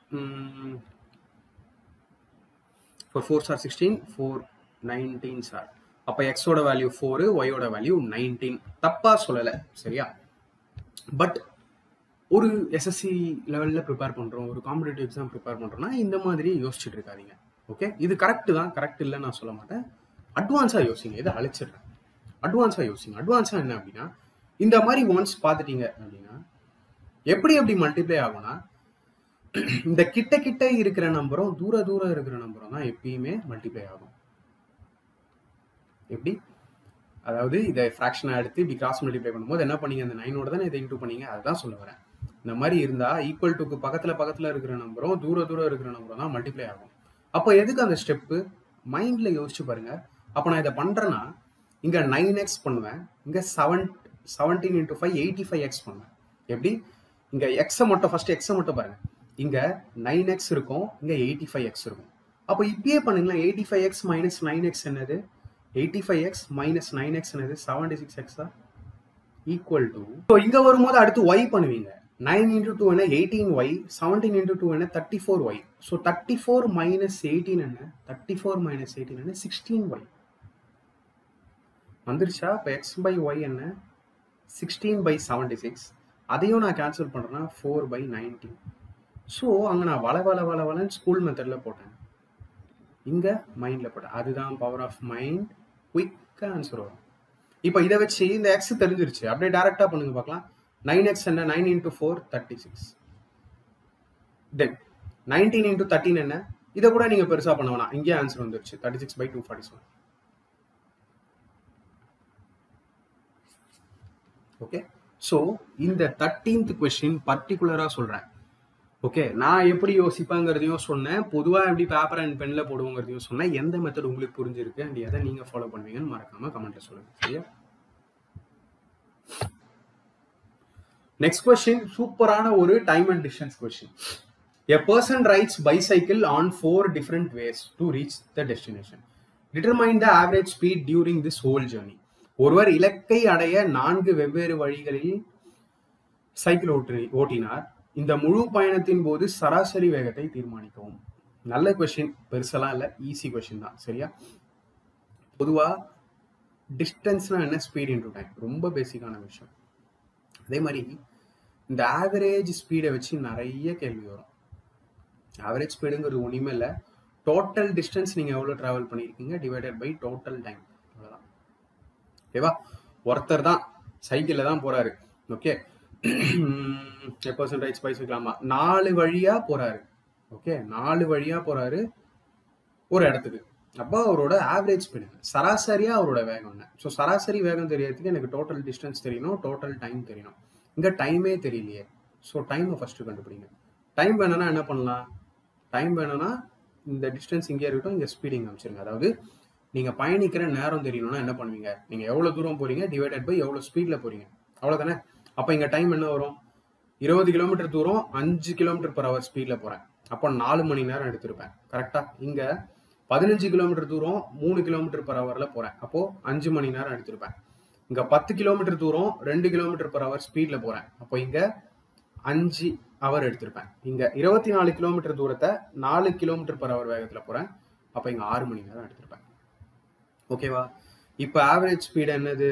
four four sir sixteen four nineteen are அப்போ எக்ஸோட வேல்யூ ஃபோரு ஒய்யோட வேல்யூ நைன்டீன் தப்பாக சொல்லலை சரியா பட் ஒரு எஸ்எஸ்சி லெவலில் ப்ரிப்பேர் பண்ணுறோம் ஒரு காம்படிட்டிவ் எக்ஸாம் ப்ரிப்பேர் பண்ணுறோம்னா இந்த மாதிரி யோசிச்சுட்டு இருக்காதீங்க ஓகே இது கரெக்டு தான் கரெக்ட் இல்லைன்னு நான் சொல்ல மாட்டேன் அட்வான்ஸாக யோசிங்க இதை அழைச்சிடுறேன் அட்வான்ஸாக யோசிங்க அட்வான்ஸாக என்ன அப்படின்னா இந்த மாதிரி ஒன்ஸ் பார்த்துட்டீங்க அப்படின்னா எப்படி எப்படி மல்டிப்ளை ஆகும்னா இந்த கிட்ட கிட்ட இருக்கிற நம்பரும் தூர தூரம் இருக்கிற நம்பரும் தான் எப்பயுமே மல்டிப்ளை ஆகும் எப்படி அதாவது இதை ஃப்ராக்ஷனாக எடுத்து இப்படி கிராஸ் மல்டிப்ளை பண்ணும்போது என்ன பண்ணீங்க அந்த நைனோட தானே இதை இன்டூ பண்ணீங்க அதுதான் சொல்ல வரேன் இந்த மாதிரி இருந்தா ஈக்குவல் டுக்கு பக்கத்துல பக்கத்துல இருக்கிற நம்பரும் தூர தூரம் இருக்கிற நம்பரும் தான் மல்டிப்ளை ஆகும் அப்போ எதுக்கு அந்த ஸ்டெப்பு மைண்ட்ல யோசிச்சு பாருங்க அப்போ நான் இதை பண்றேன்னா இங்க நைன் எக்ஸ் பண்ணுவேன் இங்க seven seventeen into five eighty five x பண்ணுவேன் எப்படி இங்க எக்ஸை மட்டும் ஃபர்ஸ்ட் எக்ஸை மட்டும் பாருங்க இங்க நைன் எக்ஸ் இருக்கும் இங்க எயிட்டி ஃபைவ் எக்ஸ் இருக்கும் அப்போ இப்பயே பண்ணுங்களேன் eighty five x minus nine x என்னது eighty five x minus nine x என்னது செவன்டி சிக்ஸ் எக்ஸா ஈக்குவல் டு ஸோ இங்க வரும்போது அடுத்து ஒய் பண்ணுவீங்க நைன் இன்டூ டூ என்ன eighteen y seventeen into two என்ன thirty four y so thirty four minus eighteen என்ன தேர்ட்டி ஃபோர் மைனஸ் எயிட்டீன் என்ன சிக்ஸ்டீன் ஒய் வந்துருச்சா இப்போ எக்ஸ் பை ஒய் என்ன சிக்ஸ்டீன் பை செவன்டி சிக்ஸ் அதையும் நான் கேன்சல் பண்ணுறேன்னா ஃபோர் பை நைன்டீன் ஸோ அங்கே நான் வள வள வள வளன்னு ஸ்கூல் மெத்தடில் போட்டேன் இங்கே மைண்டில் போட்டேன் அதுதான் பவர் ஆஃப் மைண்ட் குயிக்காக ஆன்சர் வரும் இப்போ இதை வச்சு இந்த எக்ஸ் தெரிஞ்சிருச்சு அப்படியே டேரெக்டாக பண்ணுங்க பார்க்கலாம் நைன் எக்ஸ் என்ன nine into four thirty six then nineteen into thirteen என்ன இதை கூட நீங்கள் பெருசாக பண்ண வேணாம் இங்கே ஆன்சர் வந்துருச்சு thirty six by two forty seven okay so இந்த தேர்ட்டீன்த் கொஸ்டின் பர்டிகுலராக சொல்கிறேன் ஓகே நான் எப்படி யோசிப்பேங்கிறதையும் சொன்னேன் பொதுவாக எப்படி பேப்பர் அண்ட் பெனில் போடுவோங்கிறதையும் சொன்னேன் எந்த மெத்தட் உங்களுக்கு புரிஞ்சிருக்கு அண்ட் எதை நீங்கள் ஃபாலோ பண்ணுவீங்கன்னு மறக்காம கமெண்ட்ல சொல்லுங்க சரியா நெக்ஸ்ட் கொஸ்டின் சூப்பரான ஒரு time and distance question a person rides bicycle on four different ways to reach the destination determine the average speed during this whole journey ஒருவர் இலக்கை அடைய நான்கு வெவ்வேறு வழிகளில் சைக்கிள் ஓட்டி ஓட்டினார் இந்த முழு பயணத்தின் போது சராசரி வேகத்தை தீர்மானிக்கவும் நல்ல கொஸ்டின் பெருசெல்லாம் இல்லை ஈஸி கொஸ்டின் தான் சரியா பொதுவாக டிஸ்டன்ஸ்னா என்ன ஸ்பீட் இன்டூ டைம் ரொம்ப பேசிக்கான விஷயம் அதே மாதிரி இந்த ஆவரேஜ் ஸ்பீடை வச்சு நிறைய கேள்வி வரும் ஆவரேஜ் ஸ்பீடுங்கிறது ஒன்றுமே இல்லை டோட்டல் டிஸ்டன்ஸ் நீங்கள் எவ்வளோ ட்ராவல் பண்ணியிருக்கீங்க டிவைடட் பை டோட்டல் டைம் அவ்வளோதான் ஓகேவா ஒருத்தர் தான் சைக்கிளில் தான் போகிறாரு ஓகே பர்சன்ட் ரைட்ஸ் பைசைக்கிள் ஆமாம் நாலு வழியாக போகிறாரு ஓகே நாலு வழியாக போகிறாரு ஒரு இடத்துக்கு அப்போ அவரோட ஆவரேஜ் ஸ்பீடு சராசரியாக அவரோட வேகம் என்ன ஸோ சராசரி வேகம் தெரியறதுக்கு எனக்கு டோட்டல் டிஸ்டன்ஸ் தெரியணும் டோட்டல் டைம் தெரியணும் இங்கே டைமே தெரியலையே ஸோ டைமை ஃபஸ்ட்டு கண்டுபிடிங்க டைம் வேணும்னா என்ன பண்ணலாம் டைம் வேணும்னா இந்த டிஸ்டன்ஸ் இங்கே இருக்கட்டும் இங்கே ஸ்பீடிங் அமைச்சிருங்க அதாவது நீங்கள் பயணிக்கிற நேரம் தெரியணும்னா என்ன பண்ணுவீங்க நீங்கள் எவ்வளோ தூரம் போகிறீங்க டிவைடட் பை எவ்வளோ ஸ்பீடில் போகிறீங்க அவ்வளோதானே அப்போ இங்கே டைம் என்ன வரும் இருபது கிலோமீட்டர் தூரம் அஞ்சு கிலோமீட்டர் பர் ஹவர் ஸ்பீடில் போகிறேன் அப்போ நாலு மணி நேரம் எடுத்திருப்பேன் கரெக்டாக இங்கே பதினஞ்சு கிலோமீட்டர் தூரம் மூணு கிலோமீட்டர் பர் ஹவரில் போகிறேன் அப்போது அஞ்சு மணி நேரம் எடுத்திருப்பேன் இங்கே பத்து கிலோமீட்டர் தூரம் ரெண்டு கிலோமீட்டர் பர் ஹவர் ஸ்பீடில் போகிறேன் அப்போ இங்கே அஞ்சு ஹவர் எடுத்திருப்பேன் இங்கே இருபத்தி நாலு கிலோமீட்டர் தூரத்தை நாலு கிலோமீட்டர் பர் ஹவர் வேகத்தில் போகிறேன் அப்போ இங்கே ஆறு மணி நேரம் எடுத்திருப்பேன் ஓகேவா இப்போ ஆவரேஜ் ஸ்பீடு என்னது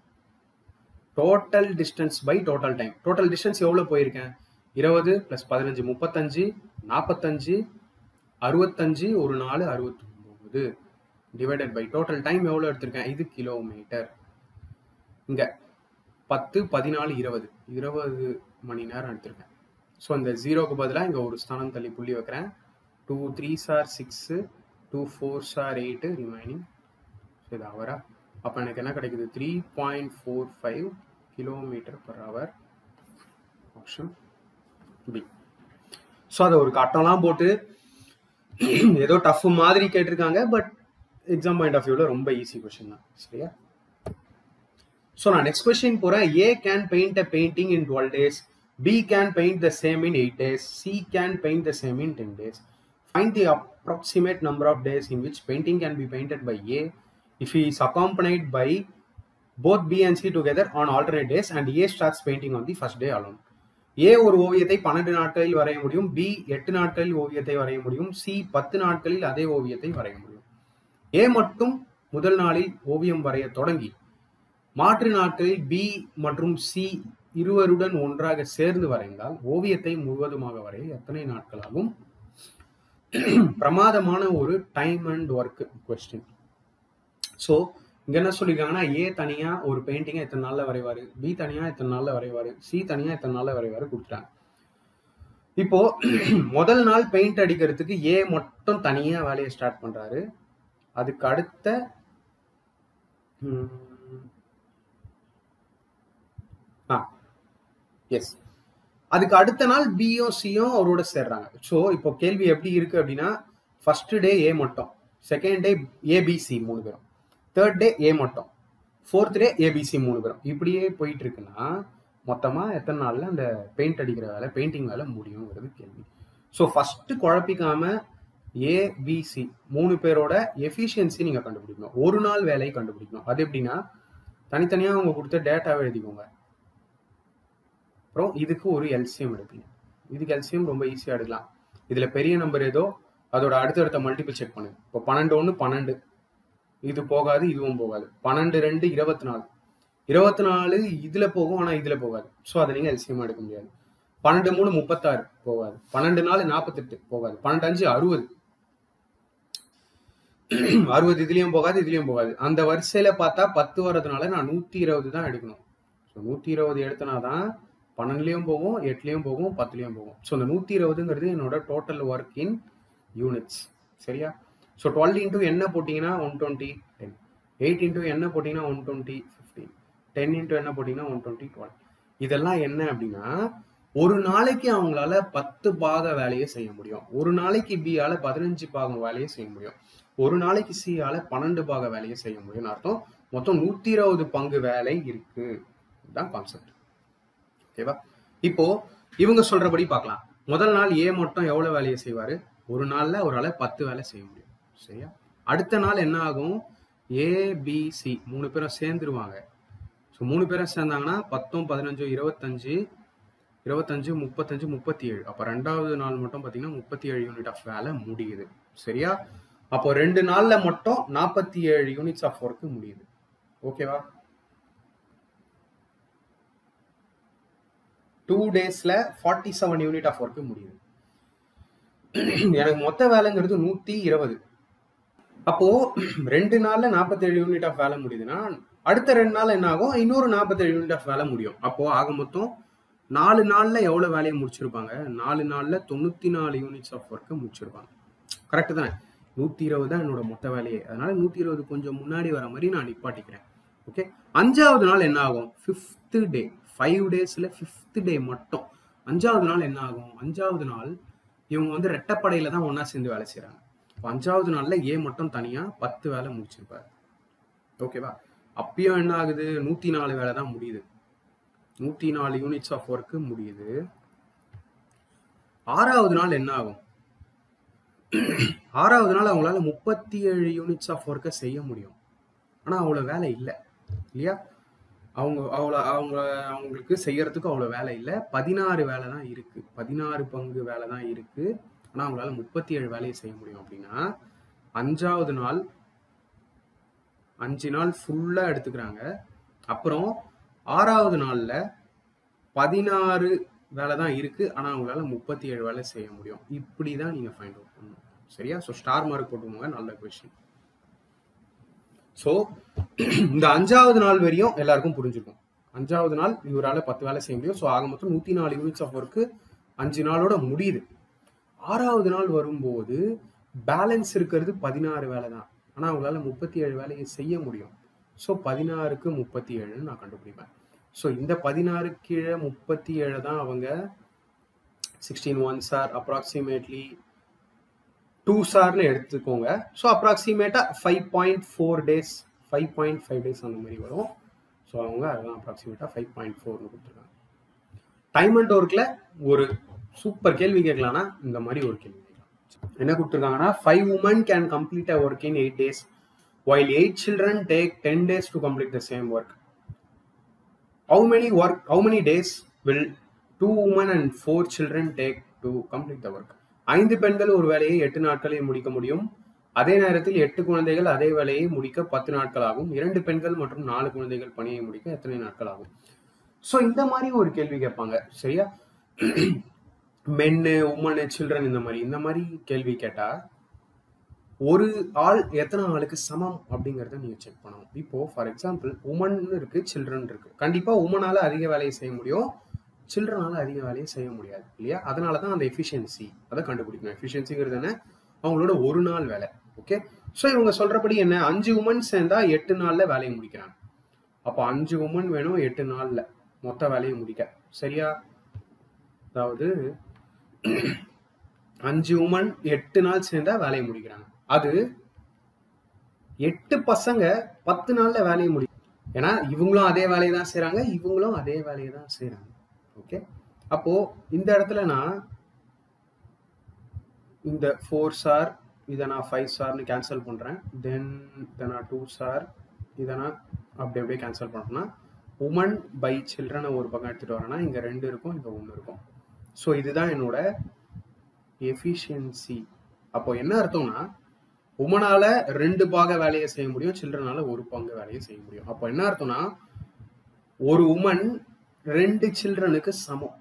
total distance by total time total distance எவ்வளோ போயிருக்கேன் இருபது ப்ளஸ் பதினஞ்சு முப்பத்தஞ்சு நாற்பத்தஞ்சு அறுபத்தஞ்சு ஒரு நாலு அறுபத்தொம்போது டிவைடட் பை டோட்டல் டைம் எவ்வளோ எடுத்திருக்கேன் இது கிலோமீட்டர் இங்கே பத்து பதினாலு இருபது இருபது மணி நேரம் எடுத்திருக்கேன் ஸோ இந்த ஜீரோக்கு பதிலாக இங்கே ஒரு ஸ்தானம் தள்ளி புள்ளி வைக்கிறேன் two three are six two four are eight remaining so இது ஹவரா அப்போ எனக்கு என்ன கிடைக்குது three point four five kilometre per hour option B so அதை ஒரு கட்டம்லாம் போட்டு ஏதோ டஃப் மாதிரி கேட்டிருக்காங்க பட் எக்ஸாம் பாயிண்ட் ஆஃப் வியூவில் ரொம்ப ஈஸி கொஷின் தான் சரியா ஸோ நான் நெக்ஸ்ட் கொஸ்டின் போகிறேன் A can paint a painting in twelve days B can paint the same in eight days C can paint the same in ten days find the approximate number of days in which painting can be painted by A if he is accompanied by both B and C together on alternate days and A starts painting on the first day alone. A ஒரு ஓவியத்தை பன்னெண்டு நாட்களில் வரைய முடியும் பி எட்டு நாட்களில் ஓவியத்தை வரைய முடியும் சி பத்து நாட்களில் அதே ஓவியத்தை வரைய முடியும் ஏ மட்டும் முதல் நாளில் ஓவியம் வரைய தொடங்கி மாற்று நாட்களில் பி மற்றும் சி இருவருடன் ஒன்றாக சேர்ந்து வரைந்தால் ஓவியத்தை முழுவதுமாக வரைய எத்தனை நாட்கள் ஆகும் பிரமாதமான ஒரு time and work question so இங்கே என்ன சொல்லியிருக்காங்கன்னா ஏ தனியாக ஒரு பெயிண்டிங்கை எத்தனை நாளில் வரைவார் பி தனியாக எத்தனை நாளில் வரைவார் சி தனியாக எத்தனை நாளில் வரைவார் கொடுத்துட்டாங்க இப்போ முதல் நாள் பெயிண்ட் அடிக்கிறதுக்கு ஏ மட்டும் தனியா வேலையை ஸ்டார்ட் பண்றாரு அதுக்கு அடுத்த ம், ஆ எஸ் அதுக்கு அடுத்த நாள் பியும் சியும் அவரோட சேர்றாங்க ஸோ இப்போ கேள்வி எப்படி இருக்கு அப்படின்னா ஃபர்ஸ்ட் டே ஏ மட்டும் செகண்ட் டே ஏபிசி மூணு பேரும் தேர்ட் டே ஏ மட்டும் ஃபோர்த் டே ஏபிசி மூணு பேரும் இப்படியே போயிட்டு இருக்குன்னா மொத்தமாக எத்தனை நாளில் அந்த பெயிண்ட் அடிக்கிற வேலை பெயிண்டிங் வேலை முடியுங்கிறது கேள்வி ஸோ ஃபஸ்ட்டு குழப்பிக்காம ஏபிசி மூணு பேரோட எஃபிஷியன்சி நீங்கள் கண்டுபிடிக்கணும் ஒரு நாள் வேலையை கண்டுபிடிக்கணும் அது எப்படின்னா தனித்தனியாக அவங்க கொடுத்த டேட்டாவை எழுதிக்கோங்க அப்புறம் இதுக்கு ஒரு எல்சிஎம் எடுப்பீங்க இதுக்கு எல்சிஎம் ரொம்ப ஈஸியாக எடுக்கலாம் இதில் பெரிய நம்பர் ஏதோ அதோட அடுத்தடுத்த மல்டிபிள் செக் பண்ணுங்க இப்போ பன்னெண்டு ஒன்று பன்னெண்டு இது போகாது இதுவும் போகாது பன்னெண்டு ரெண்டு இருபத்தி நாலு இருபத்தி நாலு இதுல போகும் ஆனா இதுல போகாது ஸோ அதை நீங்க எல்சிஎம் எடுக்க முடியாது பன்னெண்டு மூணு முப்பத்தாறு போகாது பன்னெண்டு நாலு நாற்பத்தெட்டு போகாது பன்னெண்டு அஞ்சு அறுபது அறுபது இதுலயும் போகாது இதுலயும் போகாது அந்த வரிசையில பார்த்தா பத்து வர்றதுனால நான் நூத்தி இருபது தான் எடுக்கணும் ஸோ நூத்தி இருபது எடுத்தனாதான் பன்னெண்டுலயும் போகும் எட்டுலயும் போகும் பத்துலயும் போகும் ஸோ அந்த நூத்தி இருபதுங்கிறது என்னோட டோட்டல் ஒர்க் இன் யூனிட்ஸ் சரியா ஸோ டுவெல் இன்டூ என்ன போட்டிங்கன்னா one twenty ten eight into என்ன போட்டிங்கன்னா one twenty fifteen ten into என்ன போட்டிங்கன்னா ஒன் டுவெண்ட்டி டுவெல் இதெல்லாம் என்ன அப்படின்னா ஒரு நாளைக்கு அவங்களால பத்து பாக வேலையை செய்ய முடியும் ஒரு நாளைக்கு பியால பதினஞ்சு பாகம் வேலையை செய்ய முடியும் ஒரு நாளைக்கு சியால பன்னெண்டு பாக வேலையை செய்ய முடியும்னு அர்த்தம் மொத்தம் நூத்தி இருபது பங்கு வேலை இருக்கு இதுதான் கான்செப்ட் ஓகேவா இப்போ இவங்க சொல்றபடி பார்க்கலாம் முதல் நாள் ஏ மட்டும் எவ்வளவு வேலையை செய்வாரு ஒரு நாள்ல ஒரு ஆளை பத்து வேலை செய்ய முடியும் சரியா அடுத்த நாள் என்ன ஆகும் ஏபிசி மூணு பேரும் சேர்ந்துருவாங்க ஸோ மூணு பேரும் சேர்ந்தாங்கன்னா பத்தும் பதினஞ்சும் இருபத்தஞ்சு இருபத்தஞ்சு முப்பத்தஞ்சு முப்பத்தி ஏழு அப்போ ரெண்டாவது நாள் மட்டும் பார்த்தீங்கன்னா முப்பத்தி ஏழு யூனிட் ஆஃப் வேலை முடியுது சரியா அப்போ ரெண்டு நாள்ல மட்டும் நாற்பத்தி ஏழு யூனிட்ஸ் ஆஃப் ஒர்க் முடியுது ஓகேவா டூ டேஸ்ல forty seven unit of work முடியுது எனக்கு மொத்த வேலைங்கிறது நூத்தி இருபது அப்போ ரெண்டு நாள்ல நாற்பத்தேழு யூனிட் ஆஃப் வேலை முடியுதுன்னா அடுத்த ரெண்டு நாள் என்ன ஆகும் இன்னொரு நாற்பத்தேழு யூனிட் ஆஃப் வேலை முடியும் அப்போ ஆக மொத்தம் நாலு நாள்ல எவ்வளவு வேலையை முடிச்சிருப்பாங்க நாலு நாள்ல தொண்ணூத்தி நாலு யூனிட்ஸ் ஆஃப் ஒர்க்கை முடிச்சிருப்பாங்க கரெக்ட் தானே நூத்தி இருபது தான் என்னோட மொத்த வேலையே அதனால நூத்தி இருபது கொஞ்சம் முன்னாடி வர மாதிரி நான் நிப்பாட்டிக்கிறேன் ஓகே அஞ்சாவது நாள் என்ன ஆகும் ஃபிஃப்த் டே ஃபைவ் டேஸ்ல ஃபிஃப்த் டே மட்டும் அஞ்சாவது நாள் என்ன ஆகும் அஞ்சாவது நாள் இவங்க வந்து ரெட்டப்படையில தான் ஒண்ணா சேர்ந்து வேலை செய்றாங்க இப்போ அஞ்சாவது நாள்ல ஏ மட்டும் தனியா பத்து வேலை முடிச்சிருப்பாரு ஓகேவா அப்பயும் என்ன ஆகுது நூத்தி நாலு வேலை தான் முடியுது நூத்தி நாலு யூனிட்ஸ் ஆஃப் ஒர்க் முடியுது ஆறாவது நாள் என்ன ஆகும் ஆறாவது நாள் அவங்களால முப்பத்தி ஏழு யூனிட்ஸ் ஆஃப் ஒர்க்கை செய்ய முடியும் ஆனா அவ்வளவு வேலை இல்லை இல்லையா அவங்க அவ்வளோ அவங்க அவங்களுக்கு செய்யறதுக்கு அவ்வளோ வேலை இல்லை பதினாறு வேலை தான் இருக்கு பதினாறு பங்கு வேலை தான் இருக்கு ஆனால் அவங்களால முப்பத்தி ஏழு வேலையை செய்ய முடியும் அப்படின்னா அஞ்சாவது நாள் அஞ்சு நாள் ஃபுல்லாக எடுத்துக்கிறாங்க அப்புறம் ஆறாவது நாளில் பதினாறு வேலை தான் இருக்கு ஆனால் அவங்களால முப்பத்தி ஏழு வேலை செய்ய முடியும் இப்படி தான் நீங்கள் ஃபைண்ட் அவுட் பண்ணணும் சரியா ஸோ ஸ்டார் மார்க் போட்டுக்கோங்க நல்ல கொஷின் ஸோ இந்த அஞ்சாவது நாள் வரையும் எல்லாருக்கும் புரிஞ்சிருக்கும் அஞ்சாவது நாள் இவரால் பத்து வேலை செய்ய முடியும் ஸோ ஆக மொத்தம் நூற்றி நாலு யூனிட்ஸ் ஆஃப் ஒர்க்கு அஞ்சு நாளோட முடியுது ஆறாவது நாள் வரும்போது பேலன்ஸ் இருக்கிறது பதினாறு வேலை தான் ஆனால் அவங்களால முப்பத்தி ஏழு வேலையை செய்ய முடியும் ஸோ பதினாறுக்கு முப்பத்தி ஏழுன்னு நான் கண்டுபிடிப்பேன் ஸோ இந்த பதினாறு கீழே முப்பத்தி ஏழு தான் அவங்க sixteen one are approximately two சார்னு எடுத்துக்கோங்க ஸோ அப்ராக்சிமேட்டாக five point four days five point five days அந்த மாதிரி வரும் ஸோ அவங்க அதெல்லாம் அப்ராக்சிமேட்டாக ஃபைவ் பாயிண்ட் ஃபோர்னு கொடுத்துருக்காங்க டைம் அண்ட் ஒர்க்கில் ஒரு சூப்பர் கேள்வி கேட்கலாம்னா இந்த மாதிரி ஒரு கேள்வி கேட்கலாம் என்ன கொடுத்துருக்காங்கன்னா five women can complete a work in eight days while eight children take ten days to complete the same work how many work how many days will two women and four children take to complete the work ஐந்து பெண்கள் ஒரு வேலையை எட்டு நாட்களில் முடிக்க முடியும் அதே நேரத்தில் எட்டு குழந்தைகள் அதே வேலையை முடிக்க பத்து நாட்கள் ஆகும் இரண்டு பெண்கள் மற்றும் நாலு குழந்தைகள் பணியை முடிக்க எத்தனை நாட்கள் ஆகும் ஸோ இந்த மாதிரி ஒரு கேள்வி கேட்பாங்க சரியா மென்னு உமனு சில்ட்ரன் இந்த மாதிரி இந்த மாதிரி கேள்வி கேட்டா ஒரு ஆள் எத்தனை ஆளுக்கு சமம் அப்படிங்கறத நீங்க செக் பண்ணணும் இப்போ ஃபார் எக்ஸாம்பிள் உமன் இருக்கு சில்ட்ரன் இருக்கு கண்டிப்பா உமனால அதிக வேலையை செய்ய முடியும் சில்ட்ரனால அதிக வேலையை செய்ய முடியாது இல்லையா அதனால தான் அந்த எஃபிஷியன்சி அதை கண்டுபிடிக்கணும் எஃபிஷியன்சிங்கிறது என்ன அவங்களோட ஒரு நாள் வேலை ஓகே ஸோ இவங்க சொல்றபடி என்ன அஞ்சு உமன் சேர்ந்தா எட்டு நாள்ல வேலையை முடிக்கிறாங்க அப்போ அஞ்சு உமன் வேணும் எட்டு நாள்ல மொத்த வேலையை முடிக்க சரியா அதாவது அஞ்சு உமன் எட்டு நாள் சேர்ந்தா வேலையை முடிக்கிறாங்க அது எட்டு பசங்க பத்து நாள்ல வேலையை முடி ஏன்னா இவங்களும் அதே வேலையை தான் செய்றாங்க இவங்களும் அதே வேலையை தான் செய்றாங்க ஓகே அப்போ இந்த இடத்துல நான் இந்த ஃபோர் ஸ்டார் இதை நான் ஃபைவ் ஸ்டார்னு கேன்சல் பண்றேன் தென் இதை நான் டூ ஸ்டார் இதை நான் அப்படி அப்படியே கேன்சல் பண்ணேன்னா உமன் பை சில்ட்ரனை ஒரு பக்கம் எடுத்துட்டு வரேன்னா இங்க ரெண்டு இருக்கும் இங்க ஒன்று இருக்கும் ஸோ இதுதான் என்னோட எஃபிஷியன்சி அப்போ என்ன அர்த்தம்னா உமனால ரெண்டு பாக வேலையை செய்ய முடியும் சில்ட்ரனால ஒரு பங்கு வேலையை செய்ய முடியும் அப்போ என்ன அர்த்தம்னா ஒரு உமன் ரெண்டு சில்ட்ரனுக்கு சமம்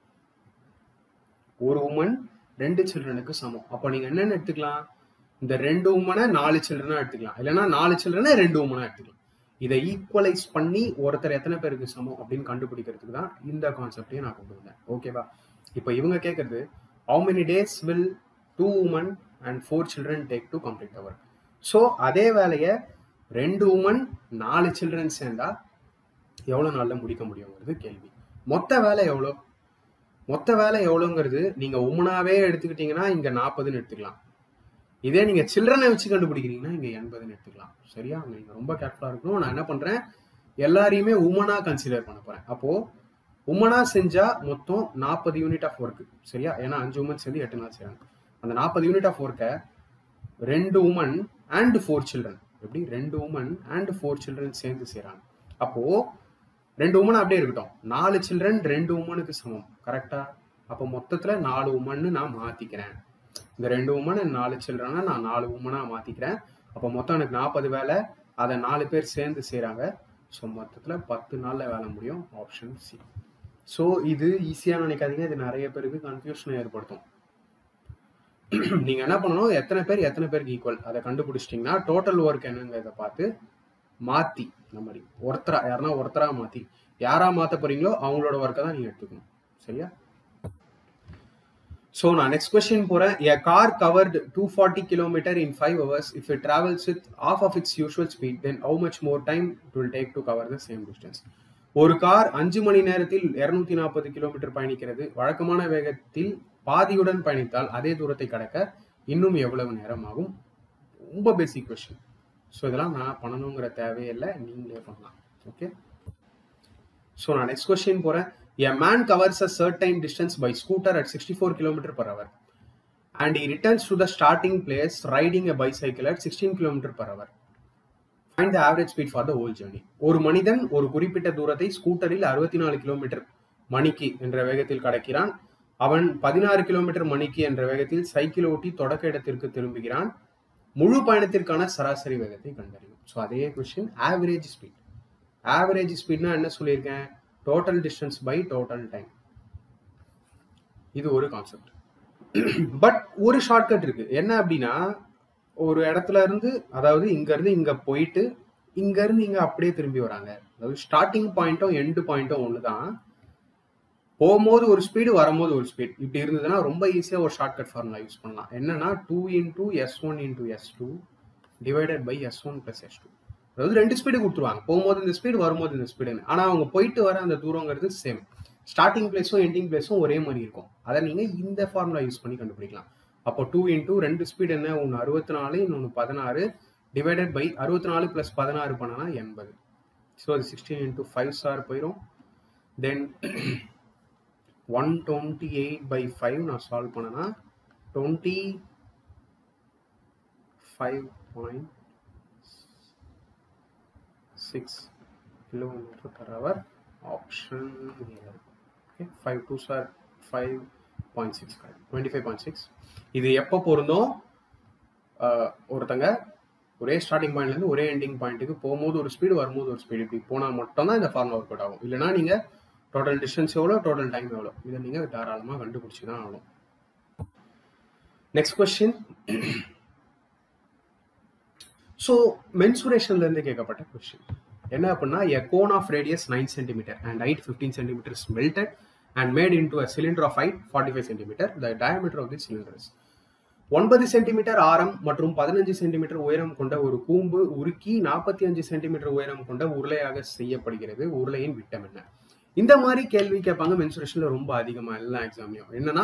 ஒரு உமன் ரெண்டு சில்ட்ரனுக்கு சமம் அப்போ நீங்க என்னென்ன எடுத்துக்கலாம் இந்த ரெண்டு உமனை நாலு சில்ட்ரனா எடுத்துக்கலாம் இல்லைன்னா நாலு சில்ட்ரனை ரெண்டு உமனா எடுத்துக்கலாம் இதை ஈக்குவலைஸ் பண்ணி ஒருத்தர் எத்தனை பேருக்கு சமம் அப்படின்னு கண்டுபிடிக்கிறதுக்கு தான் இந்த கான்செப்டையும் நான் கொண்டு வந்தேன் ஓகேவா இப்போ இவங்க கேட்கறது how many days will two women and four children take to complete அவர் ஸோ அதே வேலையை ரெண்டு உமன் நாலு சில்ட்ரன் சேர்ந்தா எவ்வளோ நாளில் முடிக்க முடியுங்கிறது கேள்வி மொத்த வேலை எவ்வளோ மொத்த வேலை எவ்வளோங்கிறது நீங்க உமனாவே எடுத்துக்கிட்டீங்கன்னா இங்க நாற்பதுன்னு எடுத்துக்கலாம் இதே நீங்க சில்ட்ரனை வச்சு கண்டுபிடிக்கிறீங்கன்னா இங்க எண்பதுன்னு எடுத்துக்கலாம் சரியா நீங்க ரொம்ப கேர்ஃபுல்லா இருக்கணும் நான் என்ன பண்றேன் எல்லாரையுமே உமனா கன்சிடர் பண்ண போறேன் அப்போ உமனா செஞ்சா மொத்தம் நாற்பது யூனிட் ஆஃப் ஒர்க் சரியா ஏன்னா அஞ்சு உமன் சேர்ந்து எட்டு நாள் செய்றாங்க அந்த நாற்பது யூனிட் ஆஃப் ஒர்க்கை ரெண்டு உமன் அண்ட் ஃபோர் சில்ட்ரன் எப்படி ரெண்டு உமன் அண்ட் ஃபோர் சில்ட்ரன் சேர்ந்து செய்றாங்க அப்போ ரெண்டு உமன் அப்படியே இருக்கட்டும் நாலு சில்ட்ரன் ரெண்டு உமனுக்கு சமம் கரெக்டா அப்போ மொத்தத்துல நாலு உமன்னு நான் மாத்திக்கிறேன் இந்த ரெண்டு உமன் நாலு சில்ட்ரனை நான் நாலு உமனா மாத்திக்கிறேன் அப்போ மொத்தம் எனக்கு நாற்பது வேலை அதை நாலு பேர் சேர்ந்து செய்றாங்க ஸோ மொத்தத்துல பத்து நாள்ல வேலை முடியும் ஆப்ஷன் சி ஸோ இது ஈஸியா நினைக்காதீங்க இது நிறைய பேருக்கு கன்ஃபியூஷனை ஏற்படுத்தும் நீங்க என்ன பண்ணணும் எத்தனை பேர் எத்தனை பேருக்கு ஈக்குவல் அதை கண்டுபிடிச்சிட்டிங்கன்னா டோட்டல் ஒர்க் என்னங்கிறத பார்த்து மாத்தி இந்த மாதிரி ஒருத்தரா யாருன்னா ஒருத்தரா மாத்தி யாரா மாத்த போறீங்களோ அவங்களோட ஒர்க்கை தான் நீங்க எடுத்துக்கணும் சரியா ஸோ நான் நெக்ஸ்ட் கொஸ்டின் போறேன் a car covered two forty kilometre in five hours if it travels with half of its usual speed then how much more time it will take to cover the same distance ஒரு கார் அஞ்சு மணி நேரத்தில் இருநூத்தி நாற்பது கிலோமீட்டர் பயணிக்கிறது வழக்கமான வேகத்தில் பாதியுடன் பயணித்தால் அதே தூரத்தை கடக்க இன்னும் எவ்வளவு நேரம் ஆகும் ரொம்ப பேசிக் கொஸ்டின் ஸோ இதெல்லாம் நான் பண்ணணுங்கிற தேவையில்லை நீங்களே பண்ணலாம் ஓகே ஸோ நான் நெக்ஸ்ட் கொஸ்டின் போறேன் a man covers a certain distance by scooter at sixty four kilometre per hour and he returns to the starting place riding a bicycle at 16 kilometre per hour find the average speed for the whole journey ஒரு மனிதன் ஒரு குறிப்பிட்ட தூரத்தை ஸ்கூட்டரில் அறுபத்தி நாலு கிலோமீட்டர் மணிக்கு என்ற வேகத்தில் கடக்கிறான் அவன் பதினாறு கிலோமீட்டர் மணிக்கு என்ற வேகத்தில் சைக்கிள் ஓட்டி தொடக்க இடத்திற்கு திரும்புகிறான் முழு பயணத்திற்கான சராசரி வேகத்தை கண்டறியும் ஸோ அதே கொஸ்டின் ஆவரேஜ் ஸ்பீட் ஆவரேஜ் ஸ்பீட்னா என்ன சொல்லியிருக்கேன் total distance by total time இது ஒரு கான்செப்ட் பட் ஒரு ஷார்ட்கட் இருக்கு என்ன அப்படின்னா ஒரு இடத்துல இருந்து அதாவது இங்க இருந்து இங்க போயிட்டு இங்க இருந்து இங்க அப்படியே திரும்பி வராங்க அதாவது ஸ்டார்டிங் பாயிண்ட்டும் எண்டு பாயிண்ட்டும் ஒண்ணுதான் போகும்போது ஒரு ஸ்பீடு வரும்போது ஒரு ஸ்பீட் இப்படி இருந்ததுன்னா ரொம்ப ஈஸியா ஒரு ஷார்ட்கட் ஃபார்முலா யூஸ் பண்ணலாம் என்னன்னா two into S one into S two divided by S one plus S two அதாவது ரெண்டு ஸ்பீடு கொடுத்துருவாங்க போகும்போது இந்த ஸ்பீடு வரும்போது இந்த ஸ்பீடுன்னு ஆனா அவங்க போயிட்டு வர அந்த தூரங்கிறது சேம் ஸ்டார்டிங் பிளேஸும் எண்டிங் பிளேஸும் ஒரே மாதிரி இருக்கும் அதை நீங்க இந்த ஃபார்முலா யூஸ் பண்ணி கண்டுபிடிக்கலாம் அப்போ டூ இன்டூ ரெண்டு ஸ்பீடு என்ன ஒன்று அறுபத்தி நாலு இன்னொன்று பதினாறு டிவைடட் பை அறுபத்தி நாலு ப்ளஸ் பதினாறு பண்ணனா எண்பது ஸோ அது சிக்ஸ்டீன் இன்டூ ஃபைவ் ஸ்டார் போயிடும் then one twenty eight by five நான் சால்வ் பண்ணனா twenty five point six kilometre per hour option okay five two are five point six twenty five point six இது எப்போ பொருந்தும் ஆஹ், ஒருத்தங்க ஒரே ஸ்டார்டிங் பாயிண்ட்லேருந்து ஒரே எண்டிங் பாயிண்ட்டுக்கு போகும்போது ஒரு ஸ்பீடு வரும்போது ஒரு ஸ்பீடு இப்படி போனால் மட்டும்தான் இந்த ஃபார்முலா ஒர்க் அவுட் ஆகும் இல்லைனா நீங்கள் டோட்டல் டிஸ்டன்ஸ் எவ்வளோ டோட்டல் டைம் எவ்வளோ இதை நீங்கள் தாராளமாக கண்டுபிடிச்சி தான் ஆகணும் நெக்ஸ்ட் கொஸ்டின் ஸோ மென்சுரேஷன்ல இருந்து கேட்கப்பட்ட கொஸ்டின் என்ன அப்படின்னா a cone of radius nine centimetre and height fifteen centimetre melted and made in to a cylinder of height forty five centimetre the diameter of the cylinders ஒன்பது சென்டிமீட்டர் ஆரம் மற்றும் பதினஞ்சு சென்டிமீட்டர் உயரம் கொண்ட ஒரு கூம்பு உருக்கி நாற்பத்தி அஞ்சு சென்டிமீட்டர் உயரம் கொண்ட உருளையாக செய்யப்படுகிறது உருளையின் விட்டம் என்ன இந்த மாதிரி கேள்வி கேட்பாங்க மென்சுரேஷன்ல ரொம்ப அதிகமா எல்லா எக்ஸாம்லயும் என்னன்னா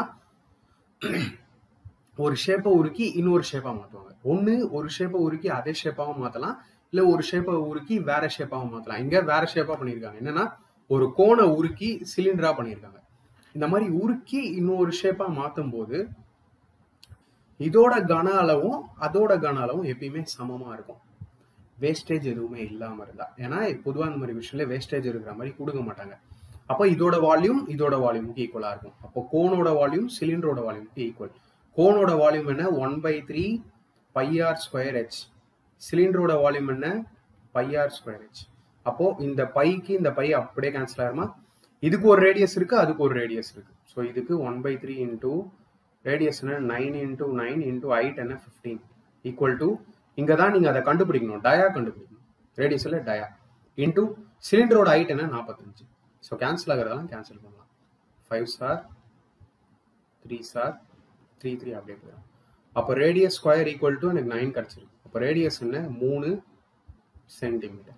ஒரு ஷேப்பை உருக்கி இன்னொரு ஷேப்பா மாத்துவாங்க ஒண்ணு ஒரு ஷேப்பை உருக்கி அதே ஷேப்பாவும் மாத்தலாம் இல்ல ஒரு ஷேப்பை உருக்கி வேற ஷேப்பாவும் மாத்தலாம் இங்க வேற ஷேப்பா பண்ணியிருக்காங்க என்னன்னா ஒரு கோணை உருக்கி சிலிண்டரா பண்ணியிருக்காங்க இந்த மாதிரி உருக்கி இன்னொரு ஷேப்பா மாத்தும் போது இதோட கன அளவும் அதோட கன அளவும் எப்பயுமே சமமா இருக்கும் வேஸ்டேஜ் எதுவுமே இல்லாம இருந்தா ஏன்னா பொதுவா இந்த மாதிரி விஷயம்ல வேஸ்டேஜ் இருக்கிற மாதிரி கொடுக்க மாட்டாங்க அப்போ இதோட வால்யூம் இதோட வால்யூமுக்கு ஈக்குவலா இருக்கும் அப்போ கோனோட வால்யூம் சிலிண்டரோட வால்யூமுக்கு ஈக்குவல் கோனோட வால்யூம் என்ன one by three pi r square h சிலிண்டரோட வால்யூம் என்ன பைஆர் ஸ்கொயர் ஹெச் அப்போ இந்த பைக்கு இந்த பை அப்படியே கேன்சல் ஆயிருமா இதுக்கு ஒரு ரேடியஸ் இருக்கு அதுக்கு ஒரு ரேடியஸ் இருக்கு ஸோ இதுக்கு one by three into radius என்ன nine into nine into height என்ன ஃபிஃப்டீன் ஈக்குவல் டு இங்கே தான் நீங்கள் அதை கண்டுபிடிக்கணும் டயா கண்டுபிடிக்கணும் ரேடியஸில் டயா இன்டூ சிலிண்டரோட ஹைட் என்ன நாற்பத்தஞ்சு ஸோ கேன்சல் ஆகிறதெல்லாம் கேன்சல் பண்ணலாம் five star three star three three அப்படியே போயிடும் அப்போ ரேடியஸ் ஸ்கொயர் ஈக்குவல் டு எனக்கு நைன் கிடச்சிருக்கு அப்போ ரேடியஸ் என்ன மூணு சென்டிமீட்டர்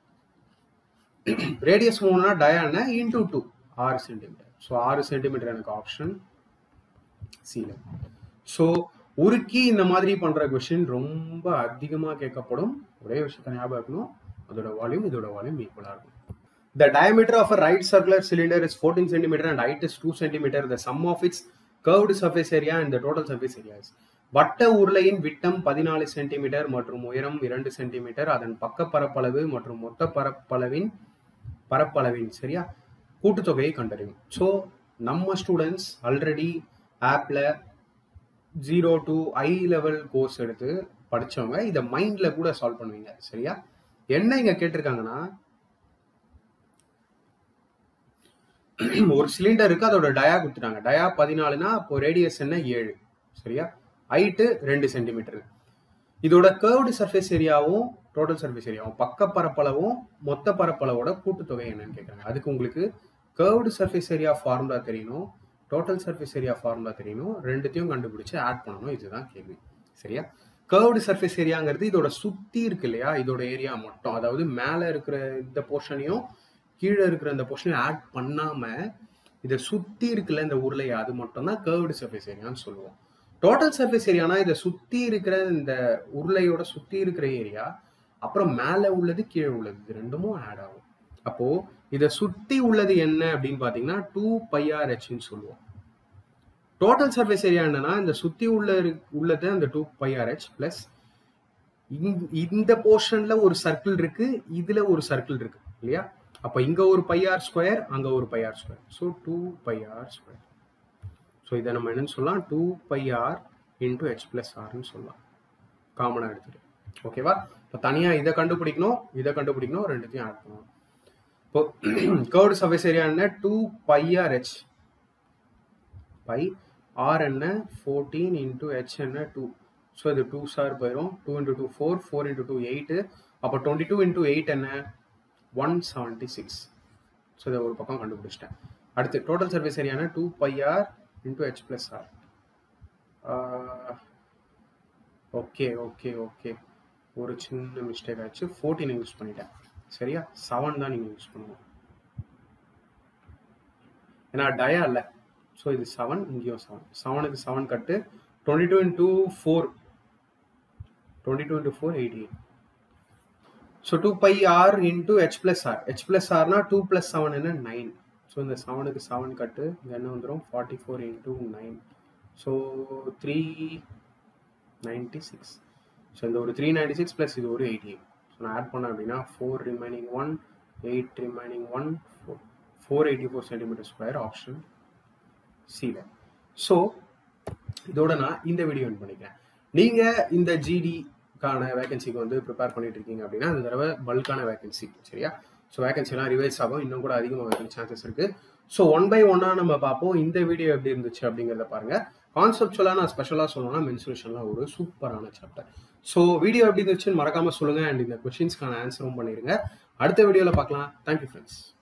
ரேடியஸ் மூணுனா டயா என்ன இன்டூ டூ ஆறு சென்டிமீட்டர் ஸோ ஆறு சென்டிமீட்டர் எனக்கு ஆப்ஷன் சீல ஸோ உருக்கி இந்த மாதிரி பண்ற கொஸ்டின் ரொம்ப அதிகமா கேட்கப்படும் ஒரே விஷயத்த ஞாபகம் இருக்கணும் அதோட வால்யூம் இதோட வால்யூம் ஈக்குவலா இருக்கும் The diameter of a right circular cylinder is 14 centimeter and height is 2 centimeter. The sum of its curved surface area and the total surface area is வட்ட உருளையின் விட்டம் பதினாலு சென்டிமீட்டர் மற்றும் உயரம் இரண்டு சென்டிமீட்டர் அதன் பக்க பரப்பளவு மற்றும் மொத்த பரப்பளவின் பரப்பளவின் சரியா கூட்டுத்தொகையை கண்டறியும் ஸோ நம்ம ஸ்டூடெண்ட்ஸ் ஆல்ரெடி ஆப்ல zero to I level course எடுத்து படிச்சவங்க இதை மைண்ட்ல கூட சால்வ் பண்ணுவீங்க சரியா என்ன இங்க கேட்டிருக்காங்கன்னா ஒரு சிலிண்டருக்கு அதோட டயா கொடுத்துட்டாங்க டயா பதினாலுனா அப்போ ரேடியஸ் என்ன ஏழு சரியா ஹைட்டு ரெண்டு சென்டிமீட்டர் இதோட கேர்வ்டு சர்ஃபேஸ் ஏரியாவும் டோட்டல் சர்ஃபேஸ் ஏரியாவும் பக்க பரப்பளவும் மொத்த பரப்பளவோட கூட்டுத்தொகை என்னன்னு கேட்குறாங்க அதுக்கு உங்களுக்கு கேர்வ்டு சர்ஃபேஸ் ஏரியா ஃபார்முலா தெரியணும் டோட்டல் சர்ஃபேஸ் ஏரியா ஃபார்முலா தெரியணும் ரெண்டுத்தையும் கண்டுபிடிச்சு ஆட் பண்ணணும் இதுதான் கேள்வி சரியா கேர்வ்டு சர்ஃபேஸ் ஏரியாங்கிறது இதோட சுத்தி இருக்கு இல்லையா இதோட ஏரியா மட்டும் அதாவது மேல இருக்கிற இந்த போர்ஷனையும் கீழே இருக்கிற இந்த போர்ஷனையும் ஆட் பண்ணாம இதை சுத்தி இருக்குல்ல இந்த உருளை அது மட்டும் தான் கேர்வ்டு சர்ஃபேஸ் ஏரியான்னு சொல்லுவோம் டோட்டல் சர்ஃபேஸ் ஏரியானா இதை சுத்தி இருக்கிற இந்த உருளையோட சுத்தி இருக்கிற ஏரியா அப்புறம் மேல உள்ளது கீழே உள்ளது இது ரெண்டுமும் ஆட் ஆகும் அப்போ இதை சுத்தி உள்ளது என்ன அப்படின்னு பாத்தீங்கன்னா டூ பைஆர் ஹெச்னு சொல்லுவோம் டோட்டல் சர்ஃபேஸ் ஏரியா என்னன்னா இந்த சுத்தி உள்ள உள்ளது அந்த டூ பைஆர் ஹெச் பிளஸ் இந்த போர்ஷன்ல ஒரு சர்க்கிள் இருக்கு இதுல ஒரு சர்க்கிள் இருக்கு இல்லையா அப்ப இங்க ஒரு பைஆர் ஸ்கொயர் அங்க ஒரு pi r square so two pi r square so இதை நம்ம என்னன்னு சொல்லலாம் two pi r into h plus ஆர்னு சொல்லலாம் காமனாக எடுத்துட்டு ஓகேவா இப்போ தனியாக இதை கண்டுபிடிக்கணும் இதை கண்டுபிடிக்கணும் ரெண்டுத்தையும் ஆட் பண்ணணும் இப்போ கேர்டு சர்ஃபேஸ் ஏரியா என்ன two pi r h pi r என்ன ஃபோர்டீன் இன்டூ ஹெச் என்ன டூ ஸோ இது டூ சார் போயிடும் two into two four four into two eight அப்போ டுவெண்ட்டி டூ இன்டூ எயிட் என்ன ஒன் செவன்ட்டி சிக்ஸ் ஸோ இதை ஒரு பக்கம் கண்டுபிடிச்சிட்டேன் அடுத்து டோட்டல் சர்வீஸ் ஏரியானா two pi r into h plus r okay okay okay ஒரு சின்ன மிஸ்டேக் ஆச்சு ஃபோர்டீன் யூஸ் பண்ணிட்டேன் சரியா செவன் தான் நீங்கள் யூஸ் பண்ணணும் ஏன்னா டயா இல்லை ஸோ இது செவன் இங்கேயும் செவன் செவனுக்கு seven cut twenty two into four twenty two into four eighty eight so two pi r into h plus r h plus ஆர்னா டூ பிளஸ் செவன் என்ன நைன் ஸோ இந்த செவனுக்கு செவன் கட்டு இங்கே என்ன வந்துடும் forty four into nine so three ninety six so இந்த ஒரு த்ரீ நைன்டி சிக்ஸ் ப்ளஸ் இது ஒரு எயிட்டி எயிட் ஸோ நான் ஆட் பண்ணேன் அப்படின்னா four remaining one eight remaining one four four eighty four centimetre square option சில ஸோ இதோட நான் இந்த வீடியோ என் பண்ணிக்கிறேன் நீங்கள் இந்த ஜிடிக்கான வேகன்சிக்கு வந்து ப்ரிப்பேர் பண்ணிட்டு இருக்கீங்க அப்படின்னா அந்த தடவை பல்கான வேகன்சி சரியா ஸோ வேகன்சிலாம் ரிவைஸ் ஆகும் இன்னும் கூட அதிகமாக சான்சஸ் இருக்கு ஸோ ஒன் பை ஒன்னாக நம்ம பார்ப்போம் இந்த வீடியோ எப்படி இருந்துச்சு அப்படிங்கிறத பாருங்க கான்செப்டுவலாக நான் ஸ்பெஷலாக சொல்லணும்னா மென்சுரேஷன்லாம் ஒரு சூப்பரான சாப்டர் ஸோ வீடியோ எப்படி இருந்துச்சுன்னு மறக்காம சொல்லுங்க அண்ட் இந்த கொஸ்டின்ஸ்க்கான ஆன்சரும் பண்ணிடுங்க அடுத்த வீடியோவில் பார்க்கலாம் தேங்க்யூ ஃப்ரெண்ட்ஸ்